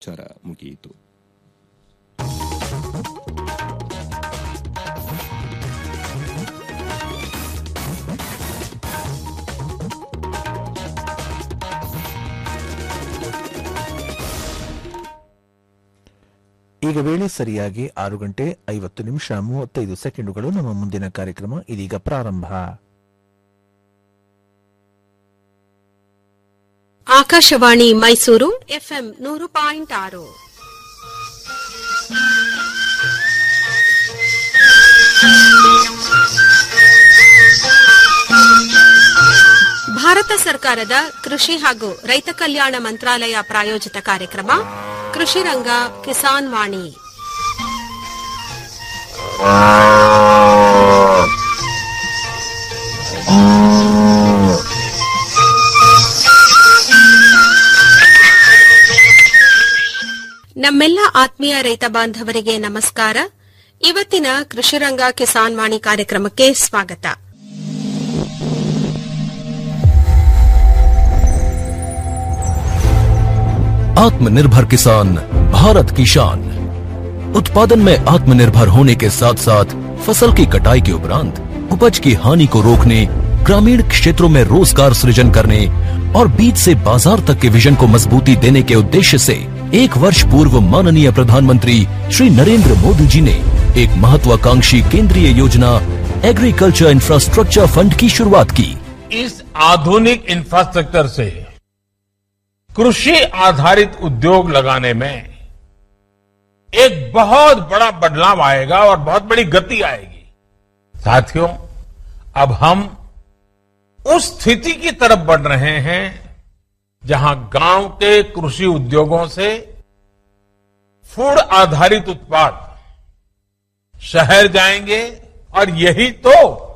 ಚರ ಮುಗಿಯಿತು ಈಗ ವೇಳೆ ಸರಿಯಾಗಿ ಆರು ಗಂಟೆ ಐವತ್ತು ನಿಮಿಷ ಮೂವತ್ತೈದು ಸೆಕೆಂಡುಗಳು ನಮ್ಮ ಮುಂದಿನ ಕಾರ್ಯಕ್ರಮ ಇದೀಗ ಪ್ರಾರಂಭ ಆಕಾಶವಾಣಿ ಮೈಸೂರು ಎಫ್ಎಂ ನೂರು ಪಾಯಿಂಟ್ ಆರು ಭಾರತ ಸರ್ಕಾರದ ಕೃಷಿ ಹಾಗೂ ರೈತ ಕಲ್ಯಾಣ ಮಂತ್ರಾಲಯ ಪ್ರಾಯೋಜಿತ ಕಾರ್ಯಕ್ರಮ ಕೃಷಿ ರಂಗ ಕಿಸಾನ್ ವಾಣಿ ನಮ್ಮೆಲ್ಲ ಆತ್ಮೀಯ ರೈತ ಬಾಂಧವರಿಗೆ ನಮಸ್ಕಾರ ಇವತ್ತಿನ ಕೃಷಿರಂಗ ಕಿಸಾನ್ ವಾಣಿ ಕಾರ್ಯಕ್ರಮಕ್ಕೆ ಸ್ವಾಗತ आत्मनिर्भर किसान भारत की शान उत्पादन में आत्मनिर्भर होने के साथ साथ फसल की कटाई के उपरांत उपज की हानि को रोकने ग्रामीण क्षेत्रों में रोजगार सृजन करने और बीज से बाजार तक के विजन को मजबूती देने के उद्देश्य से एक वर्ष पूर्व माननीय प्रधानमंत्री श्री नरेंद्र मोदी जी ने एक महत्वाकांक्षी केंद्रीय योजना एग्रीकल्चर इंफ्रास्ट्रक्चर फंड की शुरुआत की इस आधुनिक इंफ्रास्ट्रक्चर से कृषि आधारित उद्योग लगाने में एक बहुत बड़ा बदलाव आएगा और बहुत बड़ी गति आएगी साथियों अब हम उस स्थिति की तरफ बढ़ रहे हैं जहां गांव के कृषि उद्योगों से फूड आधारित उत्पाद शहर जाएंगे और यही तो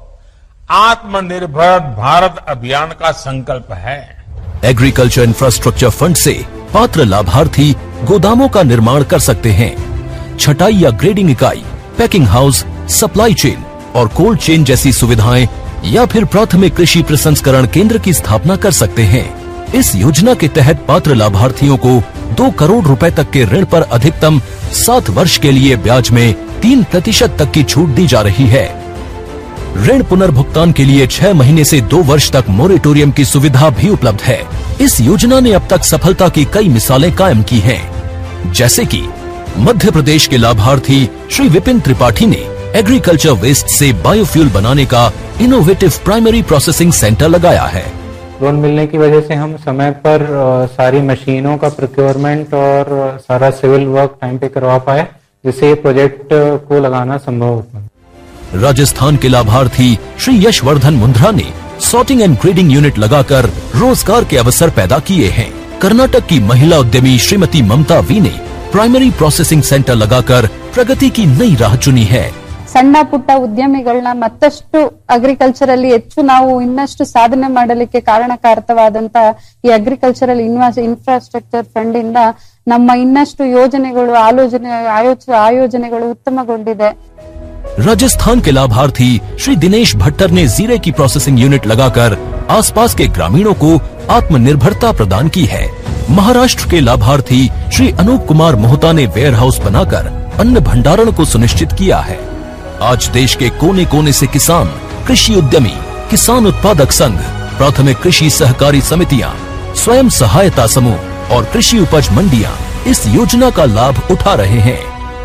आत्मनिर्भर भारत अभियान का संकल्प है एग्रीकल्चर इंफ्रास्ट्रक्चर फंड से पात्र लाभार्थी गोदामों का निर्माण कर सकते हैं छटाई या ग्रेडिंग इकाई पैकिंग हाउस सप्लाई चेन और कोल्ड चेन जैसी सुविधाएं या फिर प्राथमिक कृषि प्रसंस्करण केंद्र की स्थापना कर सकते हैं इस योजना के तहत पात्र लाभार्थियों को दो करोड़ रुपए तक के ऋण पर अधिकतम सात वर्ष के लिए ब्याज में तीन प्रतिशत तक की छूट दी जा रही है ऋण पुनर्भुगतान के लिए छह महीने से दो वर्ष तक मोरेटोरियम की सुविधा भी उपलब्ध है इस योजना ने अब तक सफलता की कई मिसालें कायम की हैं, जैसे कि मध्य प्रदेश के लाभार्थी श्री विपिन त्रिपाठी ने एग्रीकल्चर वेस्ट से बायोफ्यूल बनाने का इनोवेटिव प्राइमरी प्रोसेसिंग सेंटर लगाया है लोन मिलने की वजह से हम समय पर अ, सारी मशीनों का प्रोक्योरमेंट और अ, सारा सिविल वर्क टाइम पे करवा पाए जिससे ये प्रोजेक्ट अ, को लगाना संभव हो पाए राजस्थान के लाभार्थी श्री यशवर्धन मुंद्रा ने सॉर्टिंग एंड ग्रेडिंग यूनिट लगाकर रोजगार के अवसर पैदा किए हैं कर्नाटक की महिला उद्यमी श्रीमती ममता वी ने प्राइमरी प्रोसेसिंग सेंटर लगाकर प्रगति की नई राह चुनी है ಸಣ್ಣ ಪುಟ್ಟ ಉದ್ಯಮಿಗಳನ್ನ ಮತ್ತಷ್ಟು ಅಗ್ರಿಕಲ್ಚರ್ ಅಲ್ಲಿ ಹೆಚ್ಚು ನಾವು ಇನ್ನಷ್ಟು ಸಾಧನೆ ಮಾಡಲಿಕ್ಕೆ ಕಾರಣಕಾರಕವಾದಂತ ಈ ಅಗ್ರಿಕಲ್ಚರಲ್ ಇನ್ವಾಸ್ ಇನ್ಫ್ರಾಸ್ಟ್ರಕ್ಚರ್ ಫಂಡ್ ಇಂದ ನಮ್ಮ ಇನ್ನಷ್ಟು ಯೋಜನೆಗಳು ಆಲೋಚನೆ ಆಯೋಚ ಆಯೋಜನೆಗಳು ಉತ್ತಮಗೊಂಡಿದೆ राजस्थान के लाभार्थी श्री दिनेश भट्टर ने जीरे की प्रोसेसिंग यूनिट लगाकर आसपास के ग्रामीणों को आत्मनिर्भरता प्रदान की है महाराष्ट्र के लाभार्थी श्री अनूप कुमार मोहता ने वेयर हाउस बनाकर अन्न भंडारण को सुनिश्चित किया है आज देश के कोने कोने से किसान कृषि उद्यमी किसान उत्पादक संघ प्राथमिक कृषि सहकारी समितियां स्वयं सहायता समूह और कृषि उपज मंडियां इस योजना का लाभ उठा रहे हैं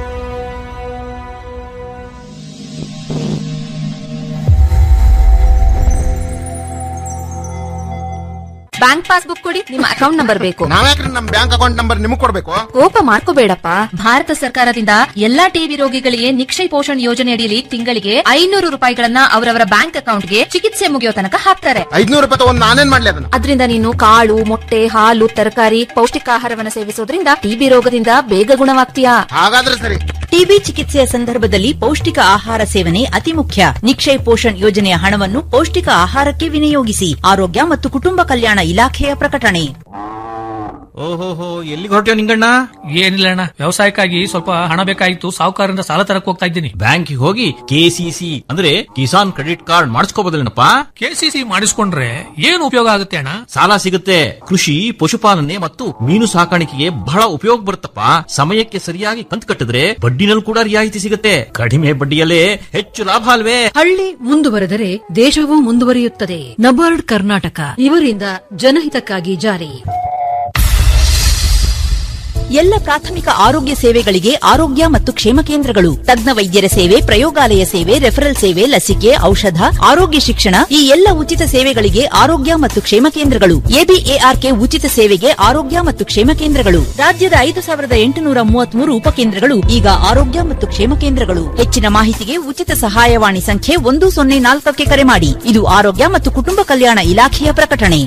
ಬ್ಯಾಂಕ್ ಪಾಸ್ಬುಕ್ ಕೊಡಿ ನಿಮ್ಮ ಅಕೌಂಟ್ ನಂಬರ್ ಬೇಕು ನಾವ್ಯಾಕ್ರಿ ನಮ್ ಬ್ಯಾಂಕ್ ಅಕೌಂಟ್ ನಂಬರ್ ನಿಮಗ್ ಕೊಡ್ಬೇಕು ಕೋಪ ಮಾಡ್ಕೋಬೇಡಪ್ಪ ಭಾರತ ಸರ್ಕಾರದಿಂದ ಎಲ್ಲಾ ಟಿಬಿ ರೋಗಿಗಳಿಗೆ ನಿಕ್ಷಯ ಪೋಷಣ್ ಯೋಜನೆ ಅಡಿಯಲ್ಲಿ ತಿಂಗಳಿಗೆ ಐನೂರು ರೂಪಾಯಿಗಳನ್ನ ಅವರವರ ಬ್ಯಾಂಕ್ ಅಕೌಂಟ್ಗೆ ಚಿಕಿತ್ಸೆ ಮುಗಿಯೋ ತನಕ ಹಾಕ್ತಾರೆ ಐದ್ನೂರು ರೂಪಾಯಿ ತಗೊಂಡ್ ನಾನೇನ್ ಮಾಡ್ಲಿ ಅದನ್ನ ಅದರಿಂದ ನೀನು ಕಾಳು ಮೊಟ್ಟೆ ಹಾಲು ತರಕಾರಿ ಪೌಷ್ಟಿಕಾಹಾರವನ್ನ ಸೇವಿಸೋದ್ರಿಂದ ಟಿಬಿ ರೋಗದಿಂದ ಬೇಗ ಗುಣವಾಗ್ತೀಯಾ ಹಾಗಾದ್ರೆ ಸರಿ ಟಿಬಿ ಚಿಕಿತ್ಸೆಯ ಸಂದರ್ಭದಲ್ಲಿ ಪೌಷ್ಟಿಕ ಆಹಾರ ಸೇವನೆ ಅತಿ ಮುಖ್ಯ ನಿಕ್ಷಯ್ ಪೋಷಣ್ ಯೋಜನೆಯ ಹಣವನ್ನು ಪೌಷ್ಟಿಕ ಆಹಾರಕ್ಕೆ ವಿನಿಯೋಗಿಸಿ ಆರೋಗ್ಯ ಮತ್ತು ಕುಟುಂಬ ಕಲ್ಯಾಣ ಇಲಾಖೆಯ ಪ್ರಕಟಣೆ ಓಹೋಹೋ ಎಲ್ಲಿಗೆ ಹೊರಟ್ಯೋ ನಿಂಗಣ್ಣ ಏನಿಲ್ಲ ಅಣ್ಣ ವ್ಯವಸಾಯಕ್ಕಾಗಿ ಸ್ವಲ್ಪ ಹಣ ಬೇಕಾಗಿತ್ತು ಸಾಹುಕಾರರಿಂದ ಸಾಲ ತರಕ್ ಹೋಗ್ತಾ ಇದ್ದೀನಿ ಬ್ಯಾಂಕಿಗೆ ಹೋಗಿ ಕೆಸಿಸಿ ಅಂದ್ರೆ ಕಿಸಾನ್ ಕ್ರೆಡಿಟ್ ಕಾರ್ಡ್ ಮಾಡಿಸ್ಕೋಬೋದಲ್ಲೇನಪ್ಪ ಕೆಸಿಸಿ ಮಾಡಿಸ್ಕೊಂಡ್ರೆ ಏನು ಉಪಯೋಗ ಆಗುತ್ತೆ ಅಣ್ಣ ಸಾಲ ಸಿಗುತ್ತೆ ಕೃಷಿ ಪಶುಪಾಲನೆ ಮತ್ತು ಮೀನು ಸಾಕಾಣಿಕೆಗೆ ಬಹಳ ಉಪಯೋಗ ಬರುತ್ತಪ್ಪ ಸಮಯಕ್ಕೆ ಸರಿಯಾಗಿ ಕಂತು ಕಟ್ಟಿದ್ರೆ ಬಡ್ಡಿನಲ್ಲಿ ಕೂಡ ರಿಯಾಯಿತಿ ಸಿಗುತ್ತೆ ಕಡಿಮೆ ಬಡ್ಡಿಯಲ್ಲೇ ಹೆಚ್ಚು ಲಾಭ ಅಲ್ವೇ ಹಳ್ಳಿ ಮುಂದುವರೆದರೆ ದೇಶವೂ ಮುಂದುವರಿಯುತ್ತದೆ ನಬಾರ್ಡ್ ಕರ್ನಾಟಕ ಇವರಿಂದ ಜನಹಿತಕ್ಕಾಗಿ ಜಾರಿ ಎಲ್ಲ ಪ್ರಾಥಮಿಕ ಆರೋಗ್ಯ ಸೇವೆಗಳಿಗೆ ಆರೋಗ್ಯ ಮತ್ತು ಕ್ಷೇಮ ಕೇಂದ್ರಗಳು ತಜ್ಞ ವೈದ್ಯರ ಸೇವೆ ಪ್ರಯೋಗಾಲಯ ಸೇವೆ ರೆಫರಲ್ ಸೇವೆ ಲಸಿಕೆ ಔಷಧ ಆರೋಗ್ಯ ಶಿಕ್ಷಣ ಈ ಎಲ್ಲ ಉಚಿತ ಸೇವೆಗಳಿಗೆ ಆರೋಗ್ಯ ಮತ್ತು ಕ್ಷೇಮ ಕೇಂದ್ರಗಳು ಎಬಿಎಆರ್ಕೆ ಉಚಿತ ಸೇವೆಗೆ ಆರೋಗ್ಯ ಮತ್ತು ಕ್ಷೇಮ ಕೇಂದ್ರಗಳು ರಾಜ್ಯದ ಐದು ಸಾವಿರದ ಎಂಟುನೂರ ಮೂವತ್ಮೂರು ಉಪಕೇಂದ್ರಗಳು ಈಗ ಆರೋಗ್ಯ ಮತ್ತು ಕ್ಷೇಮ ಕೇಂದ್ರಗಳು ಹೆಚ್ಚಿನ ಮಾಹಿತಿಗೆ ಉಚಿತ ಸಹಾಯವಾಣಿ ಸಂಖ್ಯೆ ಒಂದು ಸೊನ್ನೆ ನಾಲ್ಕಕ್ಕೆ ಕರೆ ಮಾಡಿ ಇದು ಆರೋಗ್ಯ ಮತ್ತು ಕುಟುಂಬ ಕಲ್ಯಾಣ ಇಲಾಖೆಯ ಪ್ರಕಟಣೆ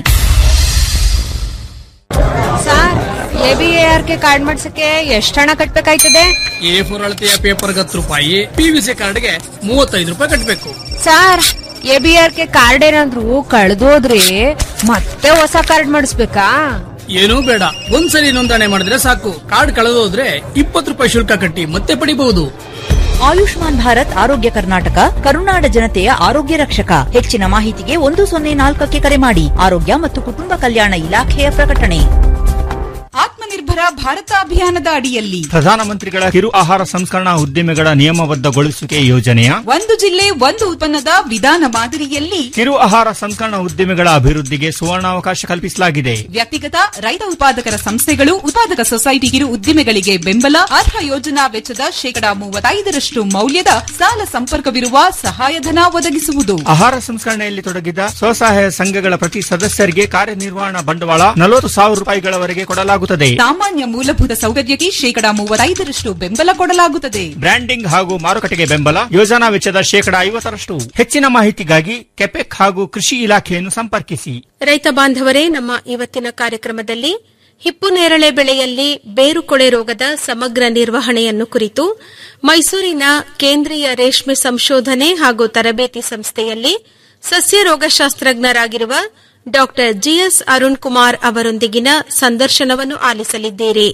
ಸರ್ ಎಬಿಎಆರ್ಕೆ ಕಾರ್ಡ್ ಮಾಡ್ಸಕ್ಕೆ ಎಷ್ಟು ಹಣ ಕಟ್ಬೇಕಾಯ್ತದೆ ಎ ಫೋರ್ ಅಳತೆಯ ಪೇಪರ್ಗೆ ಹತ್ತು ರೂಪಾಯಿ ಪಿವಿಸಿ ಕಾರ್ಡ್ಗೆ ಮೂವತ್ತೈದು ರೂಪಾಯಿ ಕಟ್ಟಬೇಕು ಸರ್ ಎಬಿಆರ್ಕೆ ಕಾರ್ಡ್ ಏನಾದ್ರು ಕಳ್ದೋದ್ರೆ ಮತ್ತೆ ಹೊಸ ಕಾರ್ಡ್ ಮಾಡಿಸ್ಬೇಕಾ ಏನೂ ಬೇಡ ಒಂದ್ಸಲಿ ನೋಂದಣಿ ಮಾಡಿದ್ರೆ ಸಾಕು ಕಾರ್ಡ್ ಕಳೆದೋದ್ರೆ ಇಪ್ಪತ್ತು ರೂಪಾಯಿ ಶುಲ್ಕ ಕಟ್ಟಿ ಮತ್ತೆ ಪಡಿಬಹುದು ಆಯುಷ್ಮಾನ್ ಭಾರತ್ ಆರೋಗ್ಯ ಕರ್ನಾಟಕ ಕರುನಾಡ ಜನತೆಯ ಆರೋಗ್ಯ ರಕ್ಷಕ ಹೆಚ್ಚಿನ ಮಾಹಿತಿಗೆ ಒಂದು ಸೊನ್ನೆ ನಾಲ್ಕಕ್ಕೆ ಕರೆ ಮಾಡಿ ಆರೋಗ್ಯ ಮತ್ತು ಕುಟುಂಬ ಕಲ್ಯಾಣ ಇಲಾಖೆಯ ಪ್ರಕಟಣೆ ಆತ್ಮನಿರ್ಭರ ಭಾರತ ಅಭಿಯಾನದ ಅಡಿಯಲ್ಲಿ ಪ್ರಧಾನಮಂತ್ರಿಗಳ ಕಿರು ಆಹಾರ ಸಂಸ್ಕರಣಾ ಉದ್ದಿಮೆಗಳ ನಿಯಮಬದ್ಧಗೊಳಿಸುವಿಕೆ ಯೋಜನೆಯ ಒಂದು ಜಿಲ್ಲೆ ಒಂದು ಉತ್ಪನ್ನದ ವಿಧಾನ ಮಾದರಿಯಲ್ಲಿ ಕಿರು ಆಹಾರ ಸಂಸ್ಕರಣಾ ಉದ್ದಿಮೆಗಳ ಅಭಿವೃದ್ಧಿಗೆ ಸುವರ್ಣಾವಕಾಶ ಕಲ್ಪಿಸಲಾಗಿದೆ ವ್ಯಕ್ತಿಗತ ರೈತ ಉತ್ಪಾದಕರ ಸಂಸ್ಥೆಗಳು ಉತ್ಪಾದಕ ಸೊಸೈಟಿ ಕಿರು ಉದ್ದಿಮೆಗಳಿಗೆ ಬೆಂಬಲ ಅರ್ಹ ಯೋಜನಾ ವೆಚ್ಚದ ಶೇಕಡಾ ಮೂವತ್ತೈದರಷ್ಟು ಮೌಲ್ಯದ ಸಾಲ ಸಂಪರ್ಕವಿರುವ ಸಹಾಯಧನ ಒದಗಿಸುವುದು ಆಹಾರ ಸಂಸ್ಕರಣೆಯಲ್ಲಿ ತೊಡಗಿದ ಸ್ವಸಹಾಯ ಸಂಘಗಳ ಪ್ರತಿ ಸದಸ್ಯರಿಗೆ ಕಾರ್ಯನಿರ್ವಹಣಾ ಬಂಡವಾಳ ನಲವತ್ತು ಸಾವಿರ ರೂಪಾಯಿಗಳವರೆಗೆ ಕೊಡಲಾಗುತ್ತದೆ ಸಾಮಾನ್ಯ ಮೂಲಭೂತ ಸೌಕರ್ಯಕ್ಕೆ ಶೇಕಡಾ ಮೂವತ್ತೈದರಷ್ಟು ಬೆಂಬಲ ಕೊಡಲಾಗುತ್ತದೆ ಬ್ರ್ಯಾಂಡಿಂಗ್ ಹಾಗೂ ಮಾರುಕಟ್ಟೆಗೆ ಬೆಂಬಲ ಯೋಜನಾ ವೆಚ್ಚದ ಶೇಕಡಾ ಐವತ್ತರಷ್ಟು ಹೆಚ್ಚಿನ ಮಾಹಿತಿಗಾಗಿ ಕೆಪೆಕ್ ಹಾಗೂ ಕೃಷಿ ಇಲಾಖೆಯನ್ನು ಸಂಪರ್ಕಿಸಿ ರೈತ ಬಾಂಧವರೇ ನಮ್ಮ ಇವತ್ತಿನ ಕಾರ್ಯಕ್ರಮದಲ್ಲಿ ಹಿಪ್ಪು ನೇರಳೆ ಬೆಳೆಯಲ್ಲಿ ಬೇರುಕೊಳೆ ರೋಗದ ಸಮಗ್ರ ನಿರ್ವಹಣೆಯನ್ನು ಕುರಿತು ಮೈಸೂರಿನ ಕೇಂದ್ರೀಯ ರೇಷ್ಮೆ ಸಂಶೋಧನೆ ಹಾಗೂ ತರಬೇತಿ ಸಂಸ್ಥೆಯಲ್ಲಿ ಸಸ್ಯ ರೋಗಶಾಸ್ತ್ರಜ್ಞರಾಗಿರುವ ಡಾ ಜಿಎಸ್ ಅರುಣ್ ಕುಮಾರ್ ಅವರೊಂದಿಗಿನ ಸಂದರ್ಶನವನ್ನು ಆಲಿಸಲಿದ್ದೀರಿ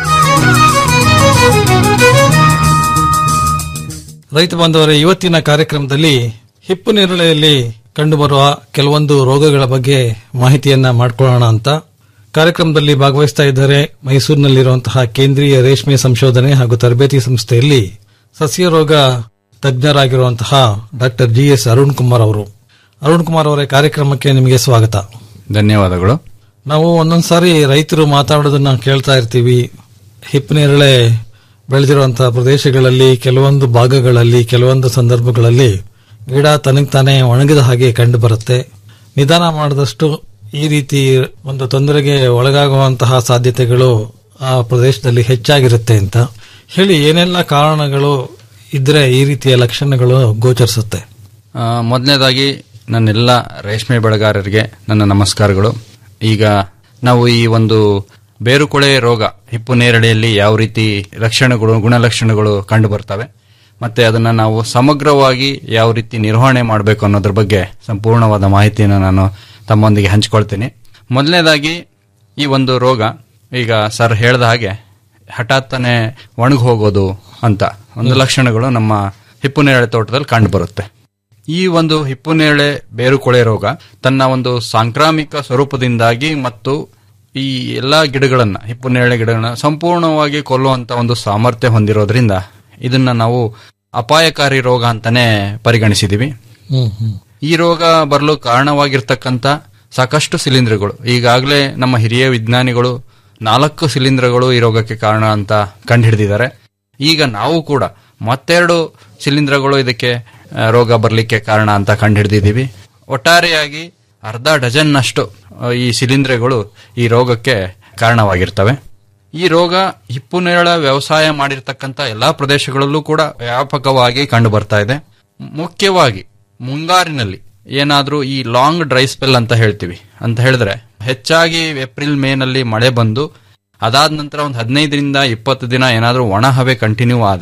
ರೈತ ಬಾಂಧವರ ಇವತ್ತಿನ ಕಾರ್ಯಕ್ರಮದಲ್ಲಿ ಹಿಪ್ಪು ನೇರಳೆಯಲ್ಲಿ ಕಂಡುಬರುವ ಕೆಲವೊಂದು ರೋಗಗಳ ಬಗ್ಗೆ ಮಾಹಿತಿಯನ್ನ ಮಾಡಿಕೊಳ್ಳೋಣ ಅಂತ ಕಾರ್ಯಕ್ರಮದಲ್ಲಿ ಭಾಗವಹಿಸ್ತಾ ಇದ್ದಾರೆ ಮೈಸೂರಿನಲ್ಲಿರುವಂತಹ ಕೇಂದ್ರೀಯ ರೇಷ್ಮೆ ಸಂಶೋಧನೆ ಹಾಗೂ ತರಬೇತಿ ಸಂಸ್ಥೆಯಲ್ಲಿ ಸಸ್ಯ ರೋಗ ತಜ್ಞರಾಗಿರುವಂತಹ doctor G S Arun Kumar ಅವರು ಅರುಣ್ ಕುಮಾರ್ ಅವರೇ ಕಾರ್ಯಕ್ರಮಕ್ಕೆ ನಿಮಗೆ ಸ್ವಾಗತ ಧನ್ಯವಾದಗಳು ನಾವು ಒಂದೊಂದ್ಸಾರಿ ರೈತರು ಮಾತಾಡೋದನ್ನ ಕೇಳ್ತಾ ಇರ್ತೀವಿ ಹಿಪ್ಪು ನೇರಳೆ ಬೆಳೆದಿರುವಂತಹ ಪ್ರದೇಶಗಳಲ್ಲಿ ಕೆಲವೊಂದು ಭಾಗಗಳಲ್ಲಿ ಕೆಲವೊಂದು ಸಂದರ್ಭಗಳಲ್ಲಿ ಗಿಡ ತನಗ್ ತಾನೇ ಒಣಗಿದ ಹಾಗೆ ಕಂಡು ಬರುತ್ತೆ ನಿಧಾನ ಮಾಡಿದಷ್ಟು ಈ ರೀತಿ ಒಂದು ತೊಂದರೆಗೆ ಒಳಗಾಗುವಂತಹ ಸಾಧ್ಯತೆಗಳು ಆ ಪ್ರದೇಶದಲ್ಲಿ ಹೆಚ್ಚಾಗಿರುತ್ತೆ ಅಂತ ಹೇಳಿ ಏನೆಲ್ಲ ಕಾರಣಗಳು ಇದ್ರೆ ಈ ರೀತಿಯ ಲಕ್ಷಣಗಳು ಗೋಚರಿಸುತ್ತೆ ಆ, ಮೊದಲನೇದಾಗಿ ನನ್ನೆಲ್ಲ ರೇಷ್ಮೆ ಬೆಳೆಗಾರರಿಗೆ ನನ್ನ ನಮಸ್ಕಾರಗಳು ಈಗ ನಾವು ಈ ಒಂದು ಬೇರುಕೊಳೆ ರೋಗ ಹಿಪ್ಪು ನೇರಳೆಯಲ್ಲಿ ಯಾವ ರೀತಿ ಲಕ್ಷಣಗಳು ಗುಣಲಕ್ಷಣಗಳು ಕಂಡು ಬರ್ತವೆ ಮತ್ತೆ ಅದನ್ನ ನಾವು ಸಮಗ್ರವಾಗಿ ಯಾವ ರೀತಿ ನಿರ್ವಹಣೆ ಮಾಡಬೇಕು ಅನ್ನೋದ್ರ ಬಗ್ಗೆ ಸಂಪೂರ್ಣವಾದ ಮಾಹಿತಿಯನ್ನು ನಾನು ತಮ್ಮೊಂದಿಗೆ ಹಂಚ್ಕೊಳ್ತೀನಿ ಮೊದಲನೇದಾಗಿ ಈ ಒಂದು ರೋಗ ಈಗ ಸರ್ ಹೇಳ್ದ ಹಾಗೆ ಹಠಾತ್ತನೆ ಒಣಗಿ ಹೋಗೋದು ಅಂತ ಒಂದು ಲಕ್ಷಣಗಳು ನಮ್ಮ ಹಿಪ್ಪು ನೇರಳೆ ತೋಟದಲ್ಲಿ ಕಂಡು ಬರುತ್ತೆ ಈ ಒಂದು ಹಿಪ್ಪು ನೇರಳೆ ಬೇರುಕೊಳೆ ರೋಗ ತನ್ನ ಒಂದು ಸಾಂಕ್ರಾಮಿಕ ಸ್ವರೂಪದಿಂದಾಗಿ ಮತ್ತು ಈ ಎಲ್ಲಾ ಗಿಡಗಳನ್ನ ಹಿಪ್ಪು ನೇರಳೆ ಗಿಡಗಳನ್ನ ಸಂಪೂರ್ಣವಾಗಿ ಕೊಲ್ಲುವಂತ ಒಂದು ಸಾಮರ್ಥ್ಯ ಹೊಂದಿರೋದ್ರಿಂದ ಇದನ್ನ ನಾವು ಅಪಾಯಕಾರಿ ರೋಗ ಅಂತಾನೆ ಪರಿಗಣಿಸಿದೀವಿ ಹ್ಮ್ ಹ್ಮ್ ಈ ರೋಗ ಬರಲು ಕಾರಣವಾಗಿರ್ತಕ್ಕಂಥ ಸಾಕಷ್ಟು ಶಿಲೀಂಧ್ರಗಳು ಈಗಾಗಲೇ ನಮ್ಮ ಹಿರಿಯ ವಿಜ್ಞಾನಿಗಳು ನಾಲ್ಕು ಶಿಲೀಂಧ್ರಗಳು ಈ ರೋಗಕ್ಕೆ ಕಾರಣ ಅಂತ ಕಂಡುಹಿಡಿದಿದ್ದಾರೆ ಈಗ ನಾವು ಕೂಡ ಮತ್ತೆರಡು ಶಿಲೀಂಧ್ರಗಳು ಇದಕ್ಕೆ ಆ, ರೋಗ ಬರಲಿಕ್ಕೆ ಕಾರಣ ಅಂತ ಕಂಡುಹಿಡಿದಿದ್ದೀವಿ ಒಟ್ಟಾರೆಯಾಗಿ ಅರ್ಧ ಡಜನ್ನಷ್ಟು ಆ, ಈ ಶಿಲೀಂಧ್ರಗಳು ಈ ರೋಗಕ್ಕೆ ಕಾರಣವಾಗಿರ್ತವೆ ಈ ರೋಗ ಹಿಪ್ಪು ನೇರಳ ವ್ಯವಸಾಯ ಮಾಡಿರ್ತಕ್ಕಂಥ ಎಲ್ಲಾ ಪ್ರದೇಶಗಳಲ್ಲೂ ಕೂಡ ವ್ಯಾಪಕವಾಗಿ ಕಂಡು ಬರ್ತಾ ಇದೆ ಮುಖ್ಯವಾಗಿ ಮುಂಗಾರಿನಲ್ಲಿ ಏನಾದ್ರೂ ಈ ಲಾಂಗ್ ಡ್ರೈ ಸ್ಪೆಲ್ ಅಂತ ಹೇಳ್ತೀವಿ ಅಂತ ಹೇಳಿದ್ರೆ ಹೆಚ್ಚಾಗಿ ಏಪ್ರಿಲ್ ಮೇನಲ್ಲಿ ಮಳೆ ಬಂದು ಅದಾದ ನಂತರ ಒಂದು ಹದಿನೈದರಿಂದ ಇಪ್ಪತ್ತು ದಿನ ಏನಾದ್ರೂ ಒಣ ಹವೆ ಕಂಟಿನ್ಯೂ ಆದ್ರೆ